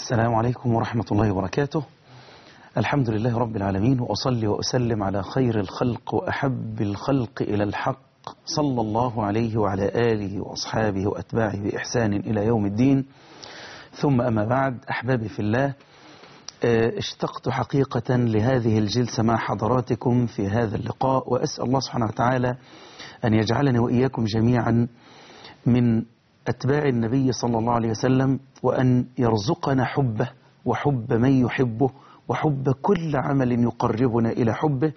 السلام عليكم ورحمة الله وبركاته الحمد لله رب العالمين وأصلي وأسلم على خير الخلق وأحب الخلق إلى الحق صلى الله عليه وعلى آله وأصحابه وأتباعه بإحسان إلى يوم الدين ثم أما بعد أحبابي في الله اشتقت حقيقة لهذه الجلسة مع حضراتكم في هذا اللقاء وأسأل الله سبحانه وتعالى أن يجعلني وإياكم جميعا من أتباع النبي صلى الله عليه وسلم وأن يرزقنا حبه وحب من يحبه وحب كل عمل يقربنا إلى حبه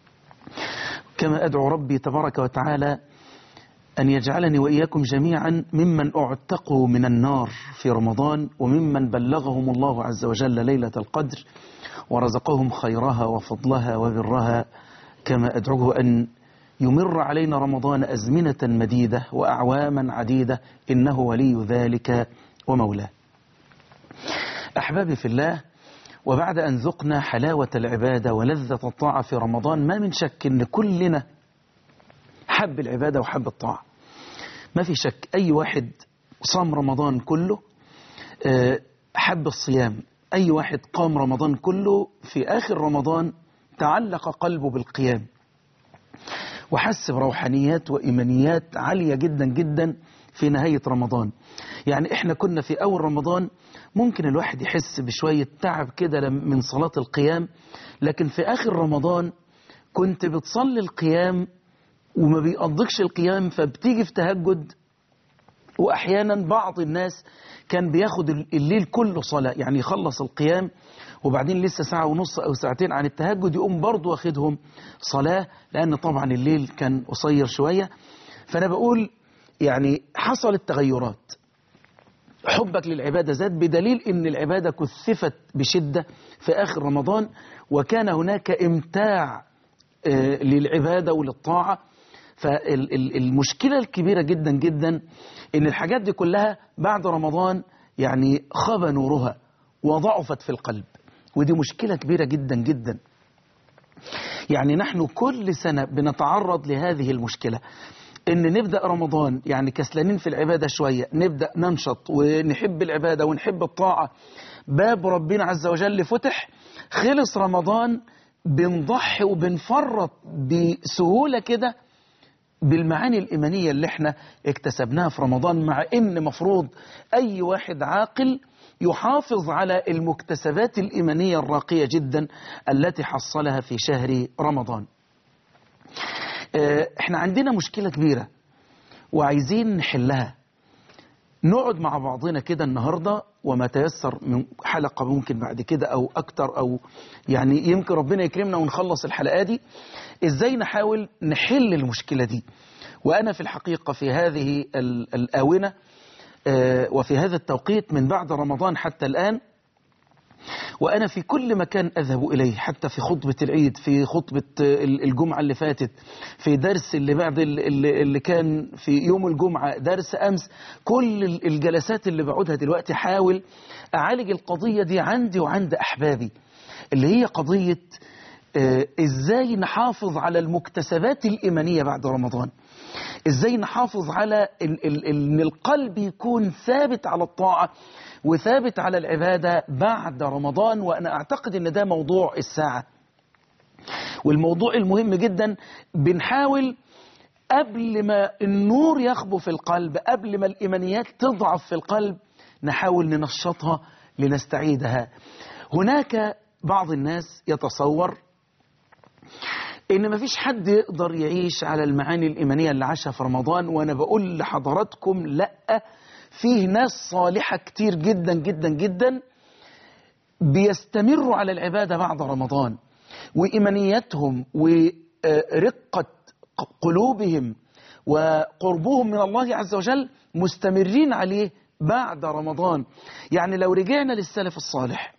كما أدعو ربي تبارك وتعالى أن يجعلني وإياكم جميعا ممن أعتقوا من النار في رمضان وممن بلغهم الله عز وجل ليلة القدر ورزقهم خيرها وفضلها وبرها كما أدعوه أن يمر علينا رمضان أزمنة مديدة وأعواما عديدة إنه ولي ذلك ومولاه أحبابي في الله وبعد أن ذقنا حلاوة العبادة ولذة الطاعة في رمضان ما من شك أن كلنا حب العبادة وحب الطاعة ما في شك أي واحد صام رمضان كله حب الصيام أي واحد قام رمضان كله في آخر رمضان تعلق قلبه بالقيام وحس بروحانيات وإيمانيات عالية جدا جدا في نهاية رمضان يعني احنا كنا في أول رمضان ممكن الواحد يحس بشوية تعب كده من صلاة القيام لكن في آخر رمضان كنت بتصلي القيام وما بيقضكش القيام فبتيجي في تهجد وأحيانا بعض الناس كان بياخد الليل كله صلاة يعني يخلص القيام وبعدين لسه ساعة ونص أو ساعتين عن التهجد يقوم برضه واخدهم صلاة لأن طبعا الليل كان قصير شوية فأنا بقول يعني حصلت تغيرات حبك للعبادة زاد بدليل ان العبادة كثفت بشدة في آخر رمضان وكان هناك امتاع للعبادة وللطاعة فالمشكلة الكبيرة جدا جدا ان الحاجات دي كلها بعد رمضان يعني خاب نورها وضعفت في القلب ودي مشكلة كبيرة جدا جدا يعني نحن كل سنة بنتعرض لهذه المشكلة ان نبدأ رمضان يعني كسلانين في العبادة شوية نبدأ ننشط ونحب العبادة ونحب الطاعة باب ربنا عز وجل فتح خلص رمضان بنضحي وبنفرط بسهولة كده بالمعاني الإيمانية اللي احنا اكتسبناها في رمضان مع ان مفروض اي واحد عاقل يحافظ على المكتسبات الإيمانية الراقية جدا التي حصلها في شهر رمضان احنا عندنا مشكلة كبيرة وعايزين نحلها نقعد مع بعضنا كده النهاردة وما تيسر من حلقة ممكن بعد كده أو أكتر أو يعني يمكن ربنا يكرمنا ونخلص الحلقة دي إزاي نحاول نحل المشكلة دي وأنا في الحقيقة في هذه الآونة وفي هذا التوقيت من بعد رمضان حتى الآن وأنا في كل مكان أذهب إليه حتى في خطبة العيد في خطبة الجمعة اللي فاتت في درس اللي بعد اللي كان في يوم الجمعة درس أمس كل الجلسات اللي بعودها دلوقتي حاول أعالج القضية دي عندي وعند أحبابي اللي هي قضية إزاي نحافظ على المكتسبات الإيمانية بعد رمضان إزاي نحافظ على أن القلب يكون ثابت على الطاعة وثابت على العبادة بعد رمضان وأنا أعتقد أن ده موضوع الساعة والموضوع المهم جدا بنحاول قبل ما النور يخبو في القلب قبل ما الإيمانيات تضعف في القلب نحاول ننشطها لنستعيدها هناك بعض الناس يتصور ان مفيش حد يقدر يعيش على المعاني الإيمانية اللي عاشها في رمضان وانا بقول لحضراتكم لأ فيه ناس صالحة كتير جدا جدا جدا بيستمروا على العبادة بعد رمضان وإيمانياتهم ورقة قلوبهم وقربهم من الله عز وجل مستمرين عليه بعد رمضان يعني لو رجعنا للسلف الصالح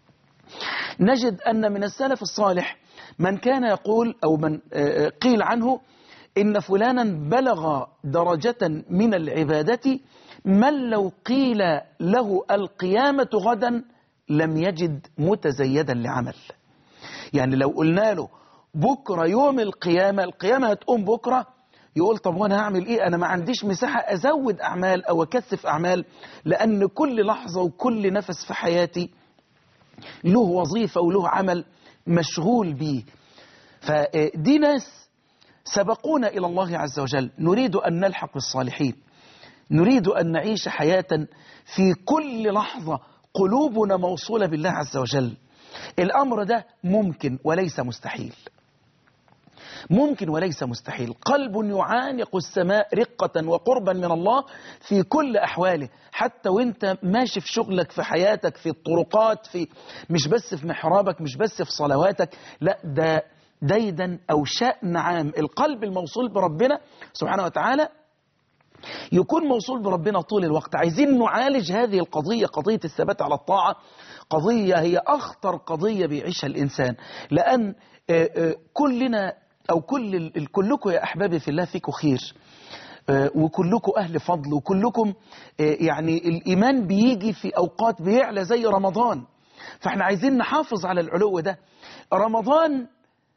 نجد أن من السلف الصالح من كان يقول أو من قيل عنه إن فلانا بلغ درجة من العبادة من لو قيل له القيامة غدا لم يجد متزيدا لعمل يعني لو قلنا له بكرة يوم القيامة القيامة هتقوم بكرة يقول طب وانا هعمل ايه انا ما عنديش مساحة ازود اعمال او اكثف اعمال لان كل لحظة وكل نفس في حياتي له وظيفة وله عمل مشغول بيه فدي ناس سبقونا إلى الله عز وجل نريد أن نلحق بالصالحين نريد أن نعيش حياة في كل لحظة قلوبنا موصولة بالله عز وجل الأمر ده ممكن وليس مستحيل ممكن وليس مستحيل قلب يعانق السماء رقة وقربا من الله في كل أحواله حتى وانت ماشي في شغلك في حياتك في الطرقات في مش بس في محرابك مش بس في صلواتك لا ده ديدا أو شأن عام القلب الموصول بربنا سبحانه وتعالى يكون موصول بربنا طول الوقت عايزين نعالج هذه القضية قضية الثبات على الطاعة قضية هي أخطر قضية بيعيشها الإنسان لأن كلنا أو كل كلكم يا أحبابي في الله فيكم خير وكلكم أهل فضل وكلكم يعني الإيمان بيجي في أوقات بيعلى زي رمضان فاحنا عايزين نحافظ على العلو ده رمضان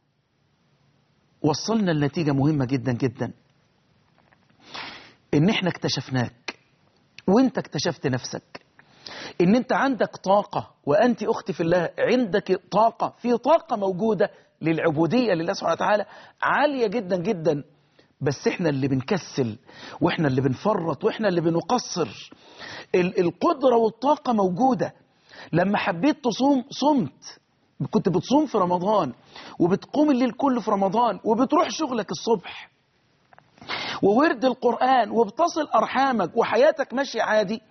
وصلنا لنتيجة مهمة جدا جدا ان احنا اكتشفناك وانت اكتشفت نفسك ان انت عندك طاقة وانت اختي في الله عندك طاقة في طاقة موجودة للعبودية لله سبحانه وتعالى عالية جدا جدا بس احنا اللي بنكسل واحنا اللي بنفرط واحنا اللي بنقصر القدرة والطاقة موجودة لما حبيت تصوم صمت كنت بتصوم في رمضان وبتقوم الليل كله في رمضان وبتروح شغلك الصبح وورد القرآن وبتصل أرحامك وحياتك ماشية عادي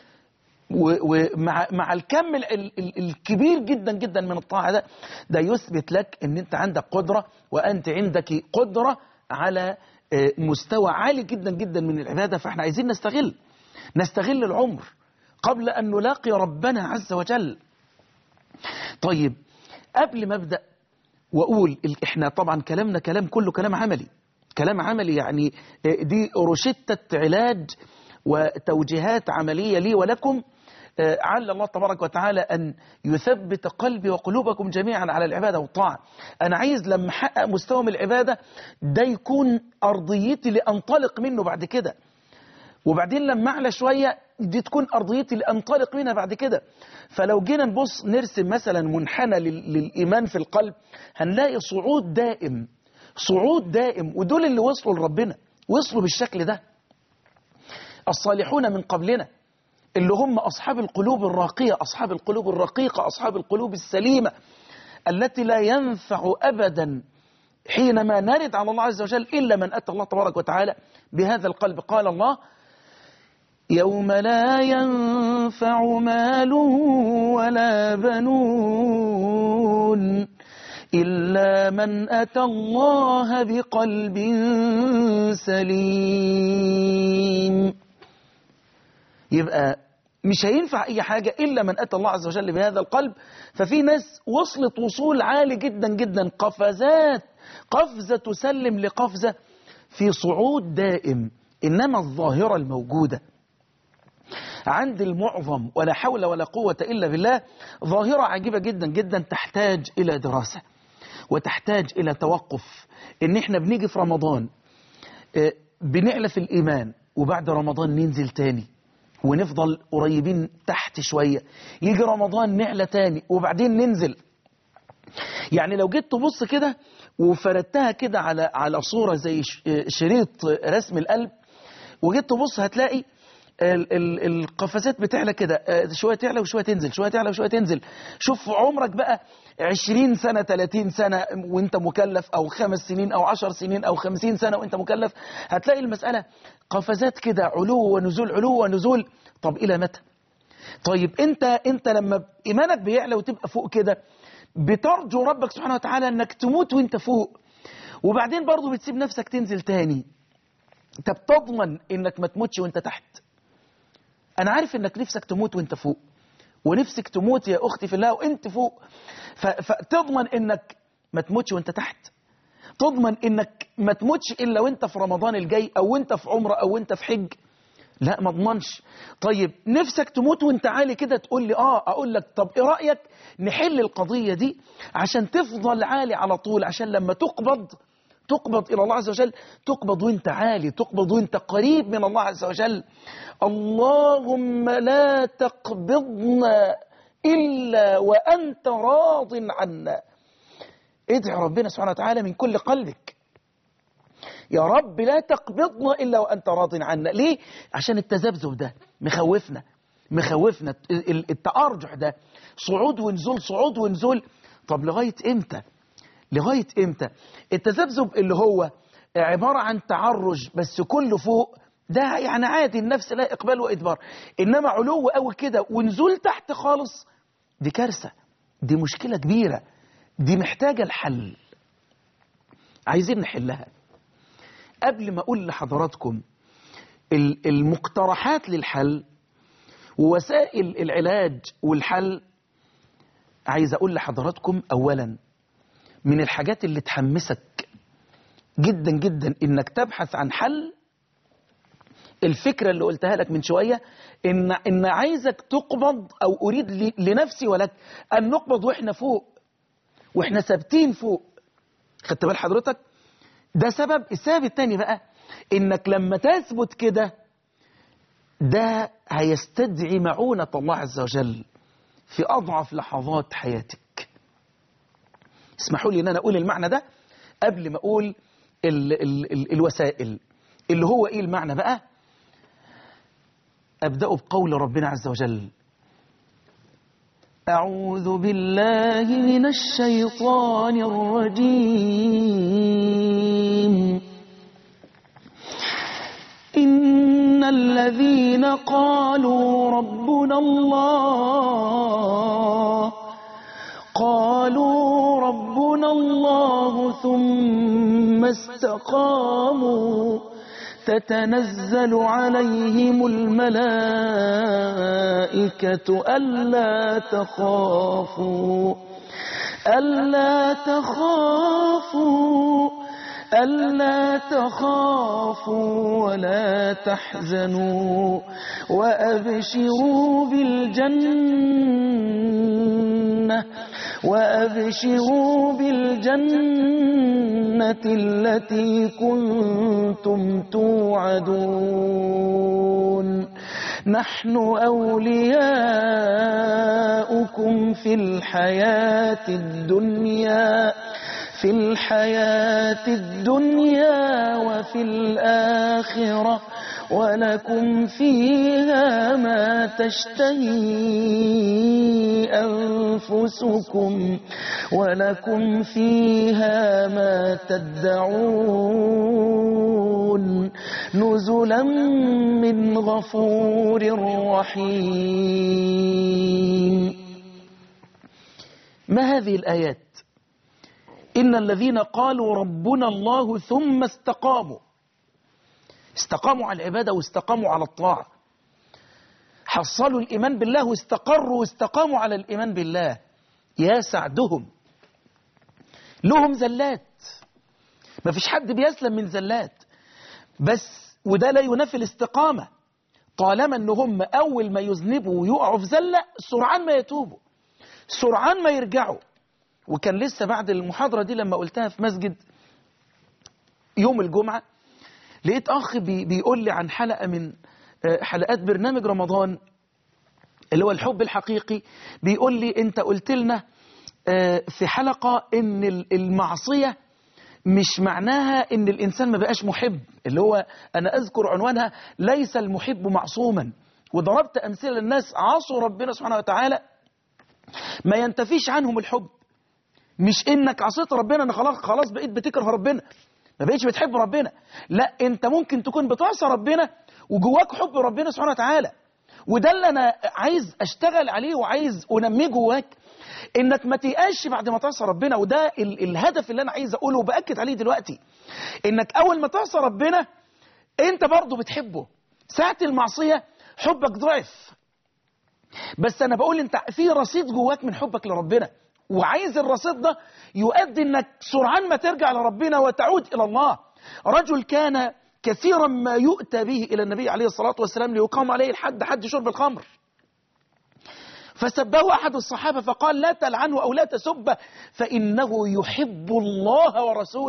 ومع مع الكم ال ال الكبير جدا جدا من الطاعة ده ده يثبت لك ان انت عندك قدرة وانت عندك قدرة على مستوى عالي جدا جدا من العبادة فاحنا عايزين نستغل نستغل العمر قبل ان نلاقي ربنا عز وجل طيب قبل ما ابدا واقول احنا طبعا كلامنا كلام كله كلام عملي كلام عملي يعني دي روشتة علاج وتوجيهات عملية لي ولكم عل الله تبارك وتعالى أن يثبت قلبي وقلوبكم جميعا على العبادة والطاعة أنا عايز لما أحقق مستوى من العبادة ده يكون أرضيتي لأنطلق منه بعد كده وبعدين لما أعلى شوية دي تكون أرضيتي لأنطلق منها بعد كده فلو جينا نبص نرسم مثلا منحنى للإيمان في القلب هنلاقي صعود دائم صعود دائم ودول اللي وصلوا لربنا وصلوا بالشكل ده الصالحون من قبلنا اللي هم أصحاب القلوب الراقية أصحاب القلوب الرقيقة أصحاب القلوب السليمة التي لا ينفع أبدا حينما نرد على الله عز وجل إلا من أتى الله تبارك وتعالى بهذا القلب قال الله يوم لا ينفع مال ولا بنون إلا من أتى الله بقلب سليم يبقى مش هينفع أي حاجة إلا من أتى الله عز وجل بهذا القلب ففي ناس وصلت وصول عالي جدا جدا قفزات قفزة تسلم لقفزة في صعود دائم إنما الظاهرة الموجودة عند المعظم ولا حول ولا قوة إلا بالله ظاهرة عجيبة جدا جدا تحتاج إلى دراسة وتحتاج إلى توقف إن إحنا بنيجي في رمضان بنعلى في الإيمان وبعد رمضان ننزل تاني ونفضل قريبين تحت شوية يجي رمضان نعلى تاني وبعدين ننزل يعني لو جيت تبص كده وفردتها كده على على صورة زي شريط رسم القلب وجيت تبص هتلاقي ال ال القفزات بتعلى كده شوية تعلى وشوية تنزل شوية تعلى وشوية تنزل شوف عمرك بقى 20 سنة 30 سنة وانت مكلف او خمس سنين او 10 سنين او 50 سنة وانت مكلف هتلاقي المسألة قفزات كده علو ونزول علو ونزول طب الى متى طيب انت انت لما ايمانك بيعلى وتبقى فوق كده بترجو ربك سبحانه وتعالى انك تموت وانت فوق وبعدين برضه بتسيب نفسك تنزل تاني انت بتضمن انك ما تموتش وانت تحت انا عارف انك نفسك تموت وانت فوق ونفسك تموت يا اختي في الله وانت فوق فتضمن انك ما تموتش وانت تحت تضمن انك ما تموتش الا وانت في رمضان الجاي او انت في عمره او انت في حج لا ما اضمنش طيب نفسك تموت وانت عالي كده تقول لي اه اقول لك طب ايه رايك نحل القضيه دي عشان تفضل عالي على طول عشان لما تقبض تقبض إلى الله عز وجل تقبض وانت عالي تقبض وانت قريب من الله عز وجل اللهم لا تقبضنا إلا وأنت راض عنا ادعي ربنا سبحانه وتعالى من كل قلبك يا رب لا تقبضنا إلا وأنت راض عنا ليه؟ عشان التذبذب ده مخوفنا مخوفنا التأرجح ده صعود ونزول صعود ونزول طب لغاية امتى لغاية امتى التذبذب اللي هو عبارة عن تعرج بس كله فوق ده يعني عادي النفس لا إقبال وإدبار إنما علو قوي كده ونزول تحت خالص دي كارثة دي مشكلة كبيرة دي محتاجة الحل عايزين نحلها قبل ما أقول لحضراتكم المقترحات للحل ووسائل العلاج والحل عايز أقول لحضراتكم أولا من الحاجات اللي تحمسك جدا جدا إنك تبحث عن حل الفكرة اللي قلتها لك من شوية إن, إن عايزك تقبض أو أريد لنفسي ولك أن نقبض وإحنا فوق وإحنا ثابتين فوق خدت بال حضرتك ده سبب السبب الثاني بقى إنك لما تثبت كده ده هيستدعي معونة الله عز وجل في أضعف لحظات حياتك اسمحوا لي أن أنا أقول المعنى ده قبل ما أقول ال ال ال الوسائل اللي هو إيه المعنى بقى أبدأ بقول ربنا عز وجل أعوذ بالله من الشيطان الرجيم إن الذين قالوا ربنا الله قالوا ربنا الله ثم استقاموا تتنزل عليهم الملائكة ألا تخافوا ألا تخافوا ألا تخافوا ولا تحزنوا وأبشروا بالجنة وأبشروا بالجنة التي كنتم توعدون نحن أولياؤكم في الحياة الدنيا في الحياة الدنيا وفي الآخرة ولكم فيها ما تشتهي أنفسكم ولكم فيها ما تدعون نزلا من غفور رحيم ما هذه الآيات إن الذين قالوا ربنا الله ثم استقاموا استقاموا على العبادة واستقاموا على الطاعة حصلوا الإيمان بالله واستقروا واستقاموا على الإيمان بالله يا سعدهم لهم زلات ما فيش حد بيسلم من زلات بس وده لا ينافي الاستقامة طالما ان هم اول ما يذنبوا ويقعوا في زلة سرعان ما يتوبوا سرعان ما يرجعوا وكان لسه بعد المحاضرة دي لما قلتها في مسجد يوم الجمعة لقيت أخ بي بيقول لي عن حلقة من حلقات برنامج رمضان اللي هو الحب الحقيقي بيقول لي أنت قلت لنا في حلقة إن المعصية مش معناها إن الإنسان ما بقاش محب اللي هو أنا أذكر عنوانها ليس المحب معصوما وضربت أمثلة للناس عصوا ربنا سبحانه وتعالى ما ينتفيش عنهم الحب مش انك عصيت ربنا ان خلاص خلاص بقيت بتكره ربنا ما بقيتش بتحب ربنا لا انت ممكن تكون بتعصى ربنا وجواك حب ربنا سبحانه وتعالى وده اللي انا عايز اشتغل عليه وعايز انميه جواك انك ما تيقاش بعد ما تعصى ربنا وده ال الهدف اللي انا عايز اقوله وباكد عليه دلوقتي انك اول ما تعصى ربنا انت برضه بتحبه ساعه المعصيه حبك ضعف بس انا بقول انت في رصيد جواك من حبك لربنا وعايز الرصيد ده يؤدي انك سرعان ما ترجع لربنا وتعود الى الله رجل كان كثيرا ما يؤتى به الى النبي عليه الصلاة والسلام ليقام عليه الحد حد شرب الخمر فسبه احد الصحابة فقال لا تلعنه او لا تسبه فانه يحب الله ورسوله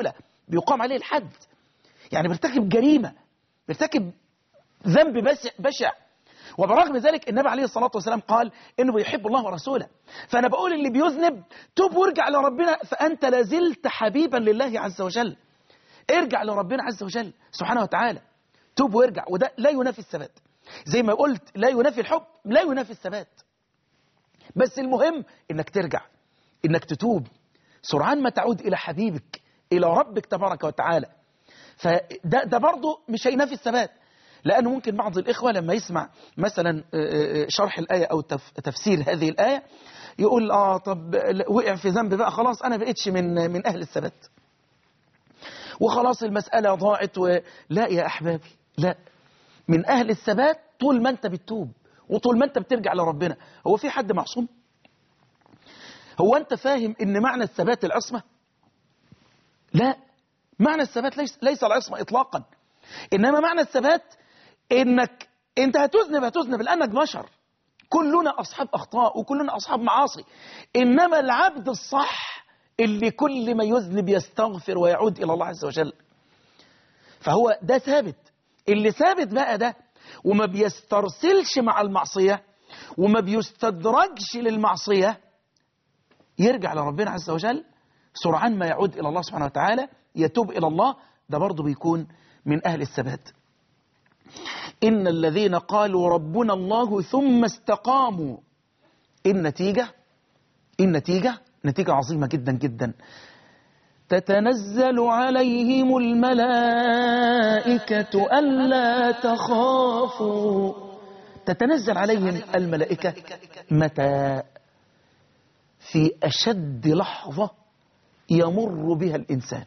بيقام عليه الحد يعني بيرتكب جريمة بيرتكب ذنب بشع, بشع وبرغم ذلك النبي عليه الصلاة والسلام قال إنه بيحب الله ورسوله فأنا بقول اللي بيذنب توب وارجع لربنا فأنت لازلت حبيبا لله عز وجل ارجع لربنا عز وجل سبحانه وتعالى توب وارجع وده لا ينافي الثبات زي ما قلت لا ينافي الحب لا ينافي الثبات بس المهم انك ترجع انك تتوب سرعان ما تعود الى حبيبك الى ربك تبارك وتعالى فده ده برضه مش هينافي الثبات لانه ممكن بعض الاخوه لما يسمع مثلا شرح الايه او تفسير هذه الايه يقول اه طب وقع في ذنب بقى خلاص انا بقيتش من من اهل الثبات وخلاص المساله ضاعت و... لا يا احبابي لا من اهل الثبات طول ما انت بتتوب وطول ما انت بترجع لربنا هو في حد معصوم هو انت فاهم ان معنى الثبات العصمه لا معنى الثبات ليس ليس العصمه اطلاقا انما معنى الثبات انك انت هتذنب هتذنب لانك بشر كلنا اصحاب اخطاء وكلنا اصحاب معاصي انما العبد الصح اللي كل ما يذنب يستغفر ويعود الى الله عز وجل فهو ده ثابت اللي ثابت بقى ده وما بيسترسلش مع المعصية وما بيستدرجش للمعصية يرجع لربنا عز وجل سرعان ما يعود إلى الله سبحانه وتعالى يتوب إلى الله ده برضه بيكون من أهل الثبات إن الذين قالوا ربنا الله ثم استقاموا النتيجة النتيجة نتيجة عظيمة جدا جدا تتنزل عليهم الملائكة ألا تخافوا تتنزل عليهم الملائكة متى في أشد لحظة يمر بها الإنسان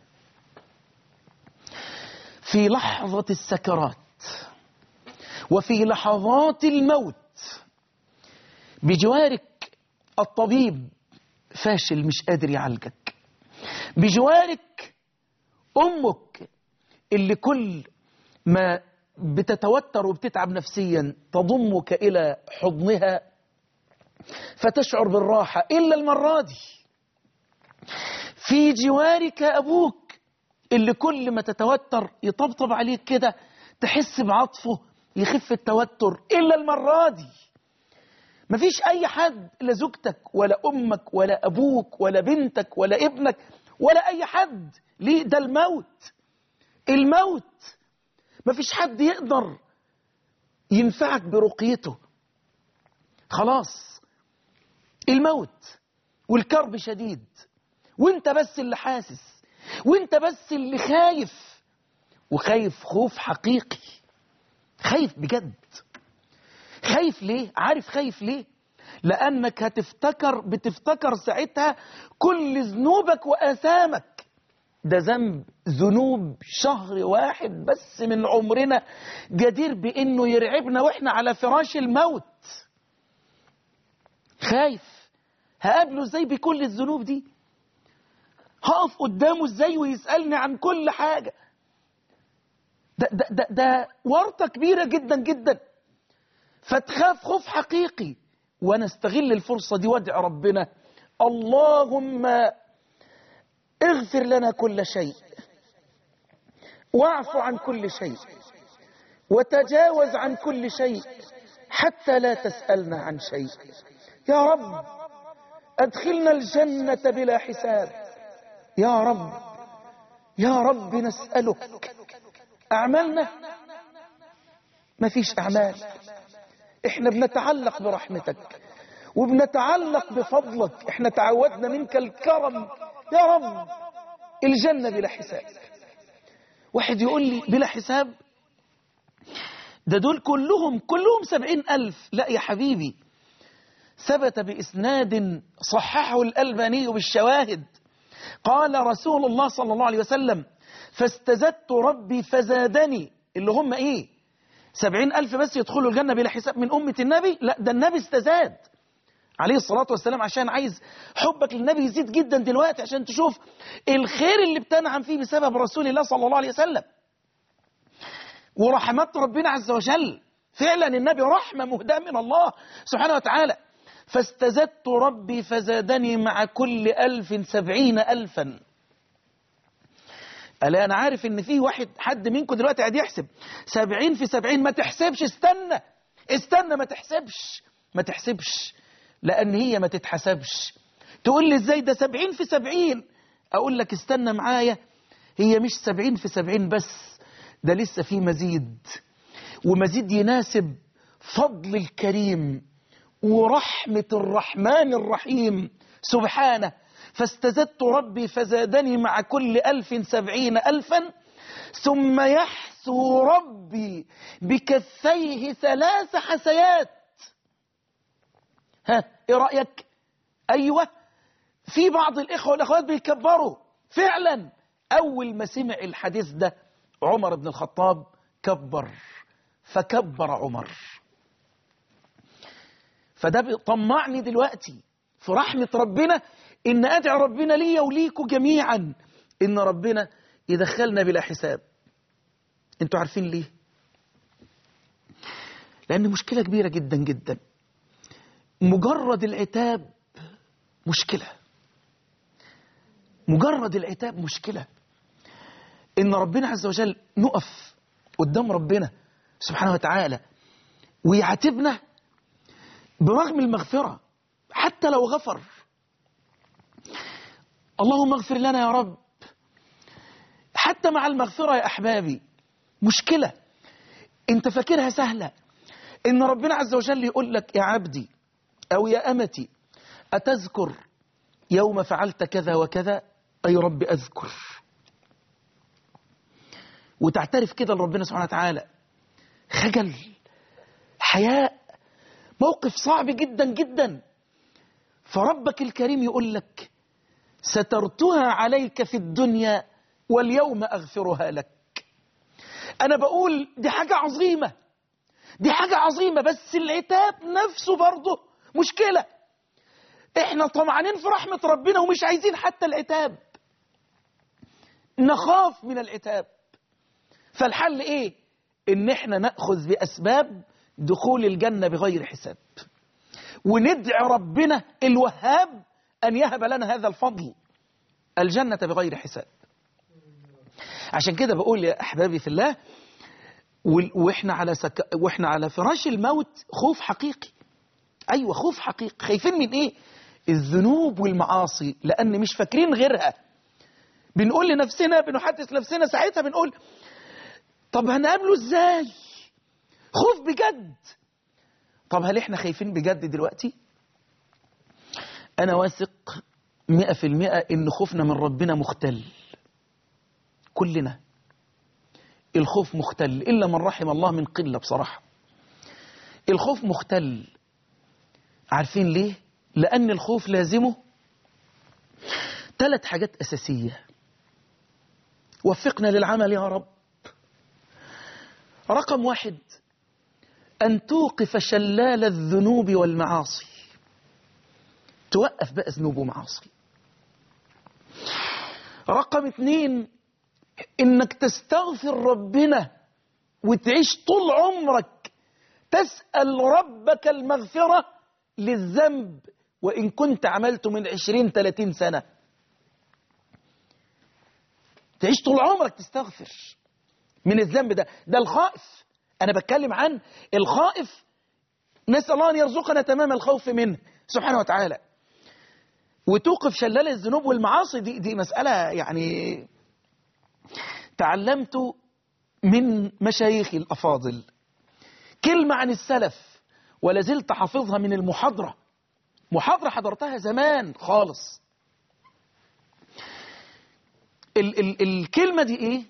في لحظة السكرات وفي لحظات الموت بجوارك الطبيب فاشل مش قادر يعالجك بجوارك أمك اللي كل ما بتتوتر وبتتعب نفسيا تضمك إلى حضنها فتشعر بالراحة إلا المرة دي في جوارك أبوك اللي كل ما تتوتر يطبطب عليك كده تحس بعطفه يخف التوتر إلا المرة دي مفيش أي حد لا زوجتك ولا أمك ولا أبوك ولا بنتك ولا ابنك ولا أي حد ليه ده الموت الموت مفيش حد يقدر ينفعك برقيته خلاص الموت والكرب شديد وانت بس اللي حاسس وانت بس اللي خايف وخايف خوف حقيقي خايف بجد خايف ليه عارف خايف ليه لأنك هتفتكر بتفتكر ساعتها كل ذنوبك وآثامك ده ذنب ذنوب شهر واحد بس من عمرنا جدير بأنه يرعبنا وإحنا على فراش الموت خايف هقابله ازاي بكل الذنوب دي هقف قدامه ازاي ويسألني عن كل حاجة ده, ده, ده, ده ورطة كبيرة جدا جدا فتخاف خوف حقيقي وانا استغل الفرصة دي وادع ربنا اللهم اغفر لنا كل شيء واعف عن كل شيء وتجاوز عن كل شيء حتى لا تسألنا عن شيء يا رب أدخلنا الجنة بلا حساب يا رب يا رب نسألك أعمالنا ما فيش أعمال احنا بنتعلق برحمتك وبنتعلق بفضلك احنا تعودنا منك الكرم يا رب الجنة بلا حساب واحد يقول لي بلا حساب ده دول كلهم كلهم سبعين ألف لا يا حبيبي ثبت بإسناد صححه الألباني بالشواهد قال رسول الله صلى الله عليه وسلم فاستزدت ربي فزادني اللي هم ايه سبعين ألف بس يدخلوا الجنة بلا حساب من أمة النبي لا ده النبي استزاد عليه الصلاة والسلام عشان عايز حبك للنبي يزيد جدا دلوقتي عشان تشوف الخير اللي بتنعم فيه بسبب رسول الله صلى الله عليه وسلم ورحمات ربنا عز وجل فعلا النبي رحمة مهداة من الله سبحانه وتعالى فاستزدت ربي فزادني مع كل ألف سبعين ألفا ألا أنا عارف إن في واحد حد منكم دلوقتي قاعد يحسب سبعين في سبعين ما تحسبش استنى استنى ما تحسبش ما تحسبش لأن هي ما تتحسبش تقول لي إزاي ده سبعين في سبعين أقول لك استنى معايا هي مش سبعين في سبعين بس ده لسه في مزيد ومزيد يناسب فضل الكريم ورحمة الرحمن الرحيم سبحانه فاستزدت ربي فزادني مع كل ألف سبعين ألفا ثم يحسو ربي بكفيه ثلاث حسيات ها ايه رأيك ايوه في بعض الاخوة والاخوات بيكبروا فعلا اول ما سمع الحديث ده عمر بن الخطاب كبر فكبر عمر فده بيطمعني دلوقتي في رحمة ربنا إن أدعي ربنا ليا وليكوا جميعا إن ربنا يدخلنا بلا حساب انتوا عارفين ليه لأن مشكلة كبيرة جدا جدا مجرد العتاب مشكلة مجرد العتاب مشكلة إن ربنا عز وجل نقف قدام ربنا سبحانه وتعالى ويعاتبنا برغم المغفرة حتى لو غفر اللهم اغفر لنا يا رب حتى مع المغفرة يا أحبابي مشكلة انت فاكرها سهلة ان ربنا عز وجل يقول لك يا عبدي او يا أمتي أتذكر يوم فعلت كذا وكذا أي رب أذكر وتعترف كده لربنا سبحانه وتعالى خجل حياء موقف صعب جدا جدا فربك الكريم يقول لك سترتها عليك في الدنيا واليوم أغفرها لك أنا بقول دي حاجة عظيمة دي حاجة عظيمة بس العتاب نفسه برضه مشكلة احنا طمعانين في رحمة ربنا ومش عايزين حتى العتاب نخاف من العتاب فالحل ايه ان احنا نأخذ بأسباب دخول الجنة بغير حساب وندعي ربنا الوهاب أن يهب لنا هذا الفضل الجنة بغير حساب عشان كده بقول يا أحبابي في الله وإحنا على, سك... وإحنا على فراش الموت خوف حقيقي أيوة خوف حقيقي خايفين من إيه الذنوب والمعاصي لأن مش فاكرين غيرها بنقول لنفسنا بنحدث نفسنا ساعتها بنقول طب هنقابله ازاي خوف بجد طب هل احنا خايفين بجد دلوقتي انا واثق مئة في المئة ان خوفنا من ربنا مختل كلنا الخوف مختل الا من رحم الله من قلة بصراحة الخوف مختل عارفين ليه لان الخوف لازمه ثلاث حاجات اساسية وفقنا للعمل يا رب رقم واحد أن توقف شلال الذنوب والمعاصي توقف بقى ذنوب ومعاصي رقم اتنين انك تستغفر ربنا وتعيش طول عمرك تسأل ربك المغفرة للذنب وإن كنت عملته من عشرين ثلاثين سنة تعيش طول عمرك تستغفر من الذنب ده ده الخائف أنا بتكلم عن الخائف نسأل الله أن يرزقنا تمام الخوف منه سبحانه وتعالى وتوقف شلال الذنوب والمعاصي دي, دي مسألة يعني تعلمت من مشايخي الأفاضل كلمة عن السلف ولا زلت حافظها من المحاضرة محاضرة حضرتها زمان خالص ال ال الكلمة دي ايه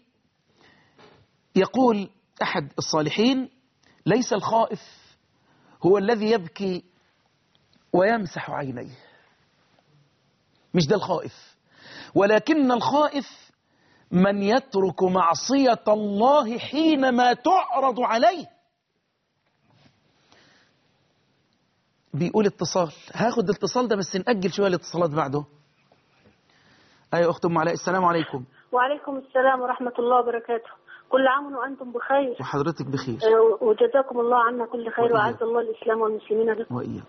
يقول أحد الصالحين ليس الخائف هو الذي يبكي ويمسح عينيه مش ده الخائف ولكن الخائف من يترك معصية الله حينما تعرض عليه بيقول اتصال هاخد الاتصال ده بس نأجل شوية الاتصالات بعده أيوة أخت أم علاء السلام عليكم وعليكم السلام ورحمة الله وبركاته كل عام وأنتم بخير وحضرتك بخير آه، وجزاكم الله عنا كل خير وإياك. وأعز الله الإسلام والمسلمين بكم وإياكم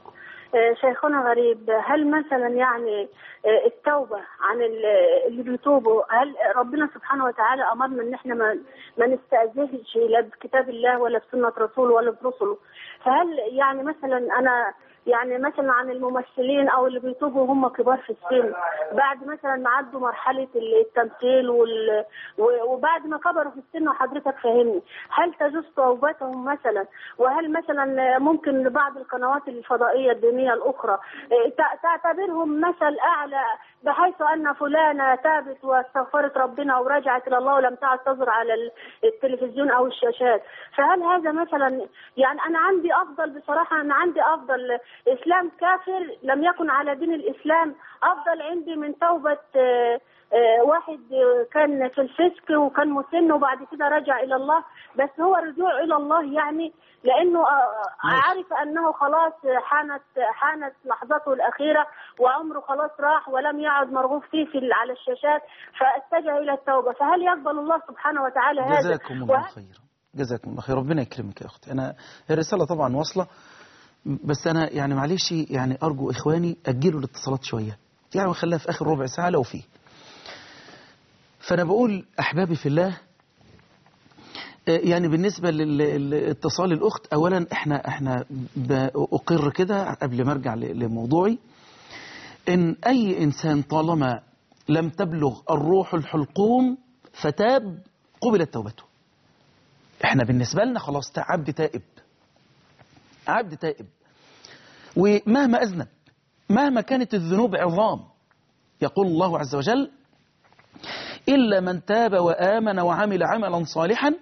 آه، شيخنا غريب هل مثلا يعني آه، التوبة عن ال- اللي بيتوبوا هل ربنا سبحانه وتعالى أمرنا إن إحنا ما, ما نستأذنش لا بكتاب الله ولا بسنة رسوله ولا برسله فهل يعني مثلا أنا يعني مثلا عن الممثلين او اللي بيتوبوا هم كبار في السن بعد مثلا ما عدوا مرحله التمثيل وال... و- وبعد ما كبروا في السن وحضرتك فاهمني هل تجوز توبتهم مثلا وهل مثلا ممكن لبعض القنوات الفضائيه الدينيه الاخرى إيه، تع- تعتبرهم مثل اعلى بحيث ان فلانه تابت واستغفرت ربنا ورجعت الى الله ولم تعد تظهر على ال- التلفزيون او الشاشات فهل هذا مثلا يعني انا عندي افضل بصراحه انا عندي افضل اسلام كافر لم يكن على دين الاسلام افضل عندي من توبه آه، آه، واحد آه، كان في الفسق وكان مسن وبعد كده رجع الى الله بس هو رجوع الى الله يعني لانه آه، ماشي. عرف انه خلاص حانت حانت لحظته الاخيره وعمره خلاص راح ولم يعد مرغوب فيه في على الشاشات فاتجه الى التوبه فهل يقبل الله سبحانه وتعالى هذا جزاكم الله وهل- خيرا جزاكم الله خير ربنا يكرمك يا اختي انا الرساله طبعا واصله بس انا يعني معلش يعني ارجو اخواني اجلوا الاتصالات شويه يعني ونخليها في اخر ربع ساعه لو فيه فانا بقول احبابي في الله آه، يعني بالنسبه لل- لاتصال الاخت اولا احنا احنا اقر كده قبل ما ارجع ل- لموضوعي ان اي انسان طالما لم تبلغ الروح الحلقوم فتاب قبلت توبته احنا بالنسبة لنا خلاص تا- عبد تائب عبد تائب ومهما أذنب مهما كانت الذنوب عظام يقول الله عز وجل إلا من تاب وآمن وعمل عملا صالحا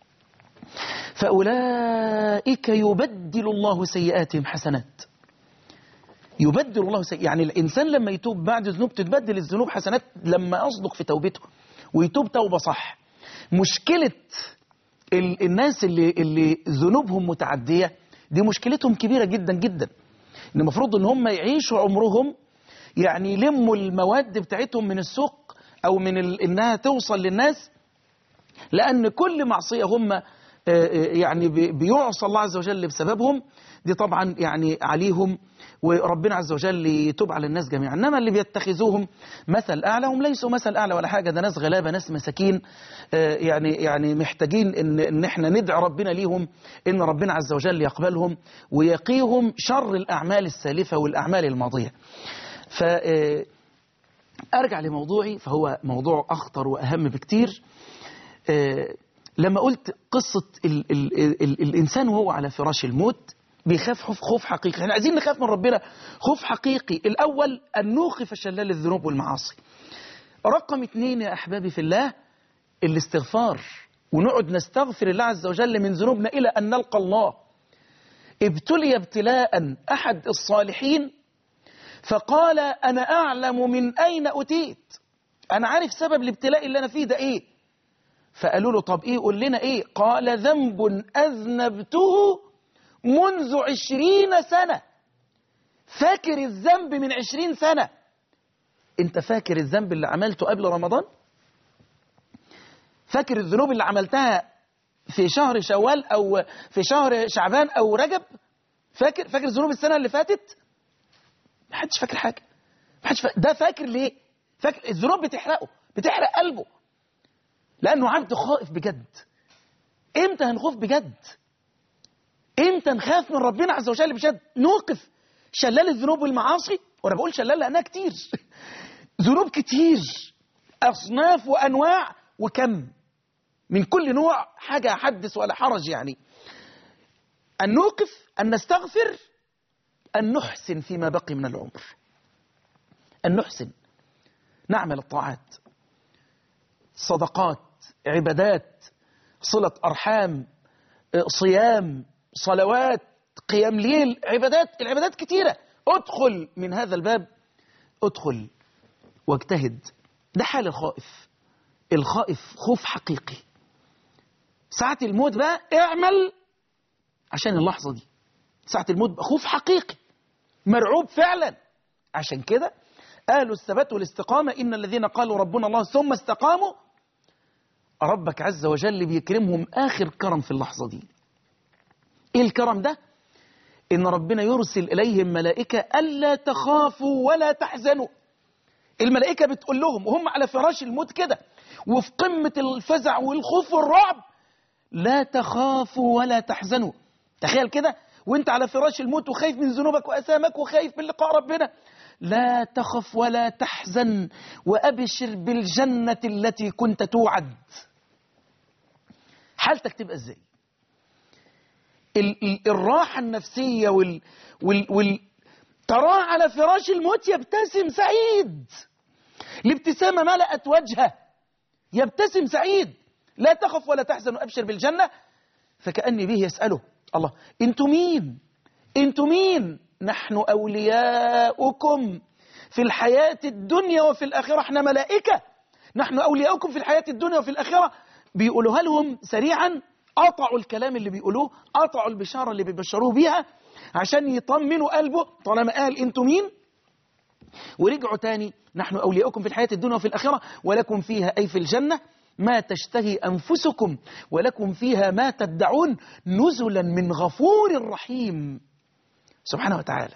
فأولئك يبدل الله سيئاتهم حسنات يبدل الله سيئات يعني الإنسان لما يتوب بعد ذنوب تتبدل الذنوب حسنات لما أصدق في توبته ويتوب توبة صح مشكلة ال- الناس اللي اللي ذنوبهم متعدية دي مشكلتهم كبيرة جدا جدا ان المفروض ان هم يعيشوا عمرهم يعني يلموا المواد بتاعتهم من السوق او من ال... انها توصل للناس لان كل معصية هم آه، آه، يعني بي- بيعصى الله عز وجل بسببهم دي طبعا يعني عليهم وربنا عز وجل يتوب على الناس جميعا انما اللي بيتخذوهم مثل اعلى هم ليسوا مثل اعلى ولا حاجه ده ناس غلابه ناس مساكين آه، يعني يعني محتاجين ان ان احنا ندعي ربنا ليهم ان ربنا عز وجل يقبلهم ويقيهم شر الاعمال السالفه والاعمال الماضيه ف آه، ارجع لموضوعي فهو موضوع اخطر واهم بكتير آه، لما قلت قصة ال ال ال ال الإنسان وهو على فراش الموت بيخاف خوف, خوف حقيقي احنا عايزين نخاف من ربنا خوف حقيقي الأول أن نوقف شلال الذنوب والمعاصي رقم اتنين يا أحبابي في الله الاستغفار ونقعد نستغفر الله عز وجل من ذنوبنا إلى أن نلقى الله ابتلي ابتلاء أحد الصالحين فقال أنا أعلم من أين أتيت أنا عارف سبب الابتلاء اللي أنا فيه ده إيه فقالوا له طب ايه قول لنا ايه قال ذنب اذنبته منذ عشرين سنة فاكر الذنب من عشرين سنة انت فاكر الذنب اللي عملته قبل رمضان فاكر الذنوب اللي عملتها في شهر شوال او في شهر شعبان او رجب فاكر فاكر ذنوب السنة اللي فاتت محدش فاكر حاجة محدش فاكر. ده فاكر ليه فاكر الذنوب بتحرقه بتحرق قلبه لأنه عبد خائف بجد إمتى هنخاف بجد إمتى نخاف من ربنا عز وجل بجد نوقف شلال الذنوب والمعاصي وأنا بقول شلال لأنها كتير ذنوب كتير أصناف وأنواع وكم من كل نوع حاجة حدث ولا حرج يعني أن نوقف أن نستغفر أن نحسن فيما بقي من العمر أن نحسن نعمل الطاعات صدقات عبادات صلة أرحام صيام صلوات قيام ليل عبادات العبادات كتيرة ادخل من هذا الباب ادخل واجتهد ده حال الخائف الخائف خوف حقيقي ساعة الموت بقى اعمل عشان اللحظة دي ساعة الموت بقى خوف حقيقي مرعوب فعلا عشان كده قالوا الثبات والاستقامة إن الذين قالوا ربنا الله ثم استقاموا ربك عز وجل بيكرمهم آخر كرم في اللحظة دي إيه الكرم ده؟ إن ربنا يرسل إليهم ملائكة ألا تخافوا ولا تحزنوا الملائكة بتقول لهم وهم على فراش الموت كده وفي قمة الفزع والخوف والرعب لا تخافوا ولا تحزنوا تخيل كده وانت على فراش الموت وخايف من ذنوبك وأسامك وخايف من لقاء ربنا لا تخف ولا تحزن وأبشر بالجنة التي كنت توعد حالتك تبقى ازاي ال ال الراحة النفسية وال وال وال تراه على فراش الموت يبتسم سعيد الابتسامة ملأت وجهه يبتسم سعيد لا تخف ولا تحزن وأبشر بالجنة فكأني به يسأله الله انتوا مين انتوا مين نحن أولياؤكم في الحياة الدنيا وفي الآخرة احنا ملائكة نحن أولياؤكم في الحياة الدنيا وفي الآخرة بيقولوها لهم سريعا قطعوا الكلام اللي بيقولوه قطعوا البشارة اللي بيبشروه بيها عشان يطمنوا قلبه طالما قال انتوا مين ورجعوا تاني نحن أولياؤكم في الحياة الدنيا وفي الآخرة ولكم فيها أي في الجنة ما تشتهي أنفسكم ولكم فيها ما تدعون نزلا من غفور رحيم سبحانه وتعالى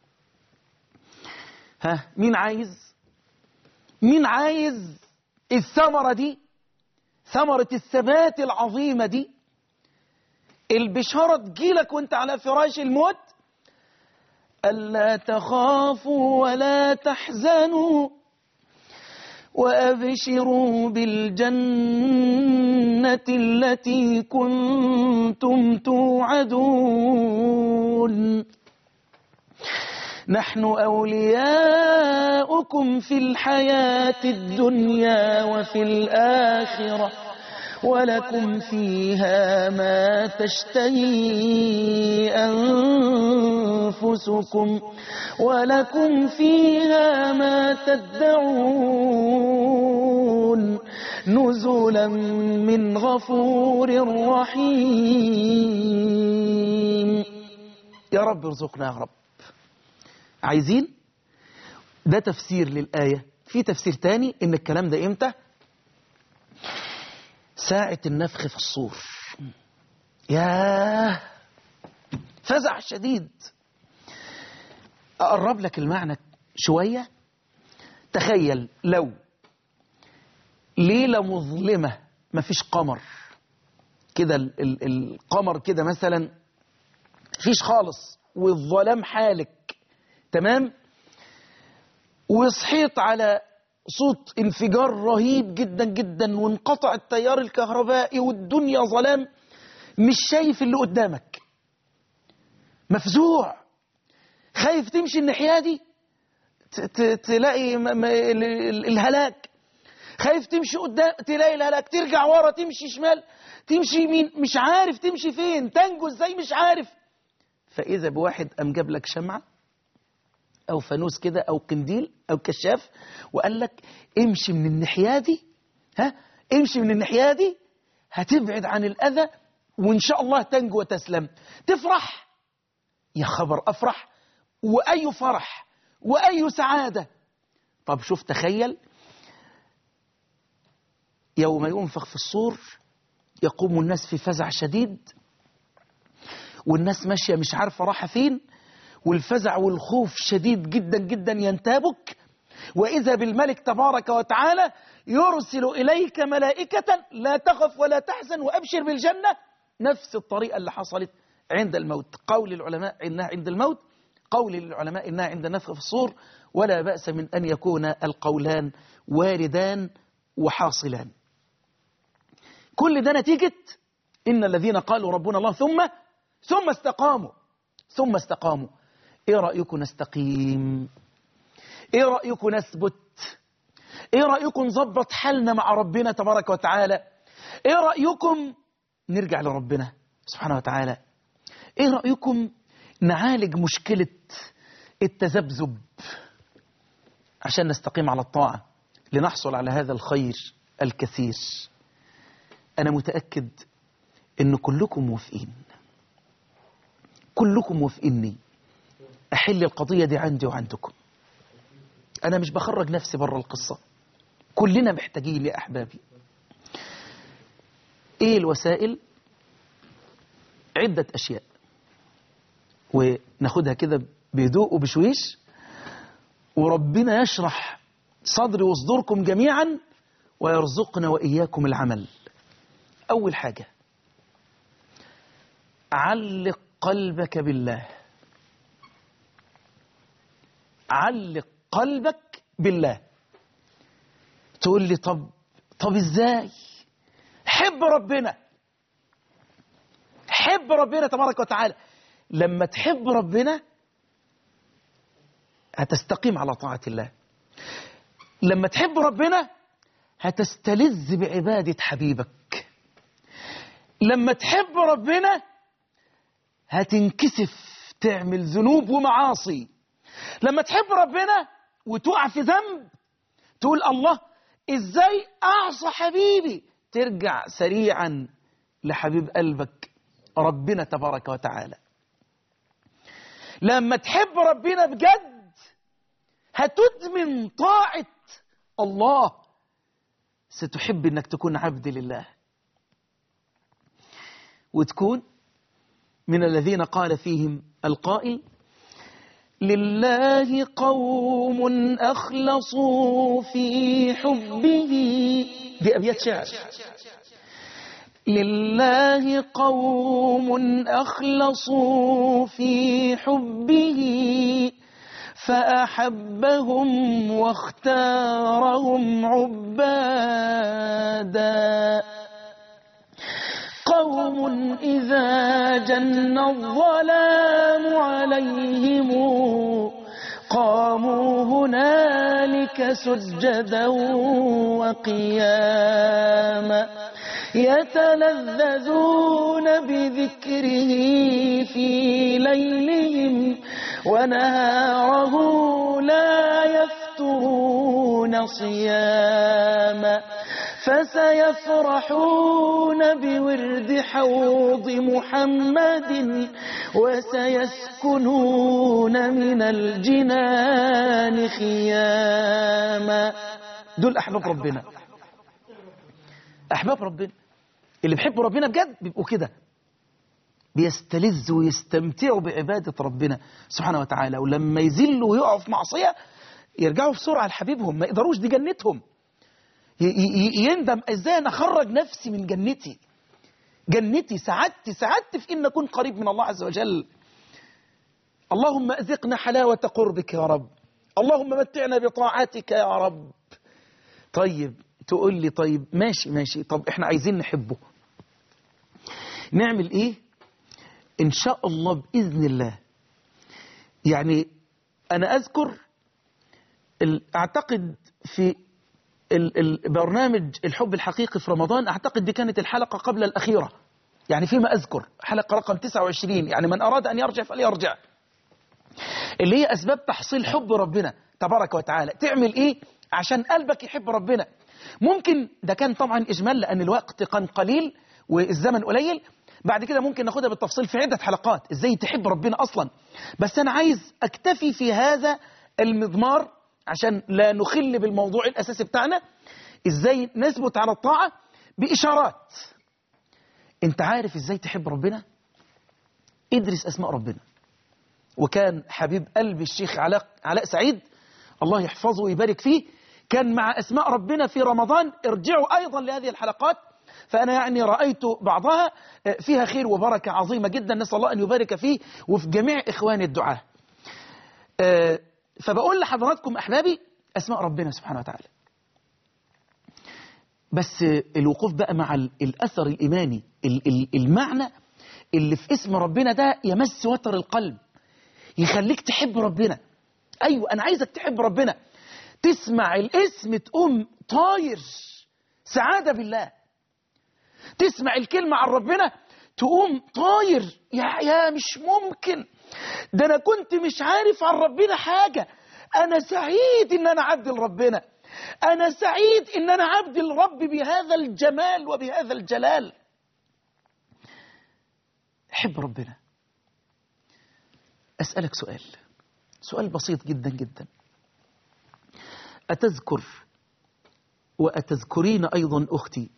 ها مين عايز مين عايز الثمرة دي ثمرة الثبات العظيمة دي البشارة تجيلك وانت على فراش الموت ألا تخافوا ولا تحزنوا وأبشروا بالجنة التي كنتم توعدون نحن أولياؤكم في الحياة الدنيا وفي الآخرة ولكم فيها ما تشتهي أنفسكم ولكم فيها ما تدعون نزلا من غفور رحيم يا رب ارزقنا يا رب عايزين ده تفسير للآية في تفسير تاني ان الكلام ده امتى ساعة النفخ في الصور ياه فزع شديد أقرب لك المعنى شوية تخيل لو ليلة مظلمة مفيش قمر كده ال- ال- القمر كده مثلا فيش خالص والظلام حالك تمام وصحيت على صوت انفجار رهيب جدا جدا وانقطع التيار الكهربائي والدنيا ظلام مش شايف اللي قدامك مفزوع خايف تمشي الناحية دي ت- ت- تلاقي م- م- ال- ال- الهلاك خايف تمشي قدام تلاقي الهلاك ترجع ورا تمشي شمال تمشي يمين مش عارف تمشي فين تنجو ازاي مش عارف فإذا بواحد قام جاب لك شمعة أو فانوس كده أو قنديل أو كشاف وقال لك امشي من الناحية دي ها امشي من الناحية دي هتبعد عن الأذى وإن شاء الله تنجو وتسلم تفرح يا خبر أفرح وأي فرح وأي سعادة طب شوف تخيل يوم ينفخ في الصور يقوم الناس في فزع شديد والناس ماشية مش عارفة راحة فين والفزع والخوف شديد جدا جدا ينتابك وإذا بالملك تبارك وتعالى يرسل إليك ملائكة لا تخف ولا تحزن وأبشر بالجنة نفس الطريقة اللي حصلت عند الموت قول العلماء إنها عند الموت قول العلماء إنها عند النفخ في الصور ولا بأس من أن يكون القولان واردان وحاصلان كل ده نتيجة إن الذين قالوا ربنا الله ثم ثم استقاموا ثم استقاموا إيه رأيكم نستقيم إيه رأيكم نثبت إيه رأيكم نظبط حالنا مع ربنا تبارك وتعالى إيه رأيكم نرجع لربنا سبحانه وتعالى إيه رأيكم نعالج مشكلة التذبذب عشان نستقيم على الطاعة لنحصل على هذا الخير الكثير أنا متأكد إن كلكم موافقين كلكم موافقيني أحل القضية دي عندي وعندكم أنا مش بخرج نفسي بره القصة كلنا محتاجين يا أحبابي إيه الوسائل عدة أشياء وناخدها كده بهدوء وبشويش وربنا يشرح صدري وصدوركم جميعا ويرزقنا وإياكم العمل أول حاجة علق قلبك بالله علق قلبك بالله تقول لي طب طب ازاي حب ربنا حب ربنا تبارك وتعالى لما تحب ربنا هتستقيم على طاعة الله لما تحب ربنا هتستلذ بعبادة حبيبك لما تحب ربنا هتنكسف تعمل ذنوب ومعاصي لما تحب ربنا وتقع في ذنب تقول الله ازاي اعصى حبيبي ترجع سريعا لحبيب قلبك ربنا تبارك وتعالى لما تحب ربنا بجد هتدمن طاعة الله ستحب انك تكون عبد لله وتكون من الذين قال فيهم القائل لله قوم أخلصوا في حبه دي أبيات شعر لله قوم أخلصوا في حبه فأحبهم واختارهم عبادا قوم إذا جن الظلام عليهم قاموا هنالك سجدا وقياما يتلذذون بذكره في ليلهم ونهاره لا يفترون صياما فسيفرحون بورد حوض محمد وسيسكنون من الجنان خياما دول أحباب ربنا أحباب ربنا اللي بيحبوا ربنا بجد بيبقوا كده بيستلذوا ويستمتعوا بعبادة ربنا سبحانه وتعالى ولما يزلوا ويقعوا في معصية يرجعوا بسرعة لحبيبهم ما يقدروش دي جنتهم يندم ازاي انا اخرج نفسي من جنتي جنتي سعادتي سعادتي في ان اكون قريب من الله عز وجل اللهم اذقنا حلاوة قربك يا رب اللهم متعنا بطاعتك يا رب طيب تقول لي طيب ماشي ماشي طب احنا عايزين نحبه نعمل ايه ان شاء الله باذن الله يعني انا اذكر اعتقد في البرنامج الحب الحقيقي في رمضان أعتقد دي كانت الحلقة قبل الأخيرة يعني فيما أذكر حلقة رقم 29 يعني من أراد أن يرجع فليرجع اللي هي أسباب تحصيل حب ربنا تبارك وتعالى تعمل إيه عشان قلبك يحب ربنا ممكن ده كان طبعا إجمال لأن الوقت كان قليل والزمن قليل بعد كده ممكن ناخدها بالتفصيل في عدة حلقات إزاي تحب ربنا أصلا بس أنا عايز أكتفي في هذا المضمار عشان لا نخل بالموضوع الأساسي بتاعنا إزاي نثبت على الطاعة بإشارات أنت عارف إزاي تحب ربنا ادرس أسماء ربنا وكان حبيب قلبي الشيخ علاء, علاء سعيد الله يحفظه ويبارك فيه كان مع أسماء ربنا في رمضان ارجعوا أيضا لهذه الحلقات فأنا يعني رأيت بعضها فيها خير وبركة عظيمة جدا نسأل الله أن يبارك فيه وفي جميع إخواني الدعاء فبقول لحضراتكم أحبابي أسماء ربنا سبحانه وتعالى بس الوقوف بقى مع الأثر الإيماني المعنى اللي في اسم ربنا ده يمس وتر القلب يخليك تحب ربنا أيوة أنا عايزك تحب ربنا تسمع الاسم تقوم طاير سعادة بالله تسمع الكلمة عن ربنا تقوم طاير يا, يا مش ممكن ده أنا كنت مش عارف عن ربنا حاجة أنا سعيد إن أنا عبد لربنا أنا سعيد إن أنا عبد الرب بهذا الجمال وبهذا الجلال حب ربنا أسألك سؤال سؤال بسيط جدا جدا أتذكر وأتذكرين أيضا أختي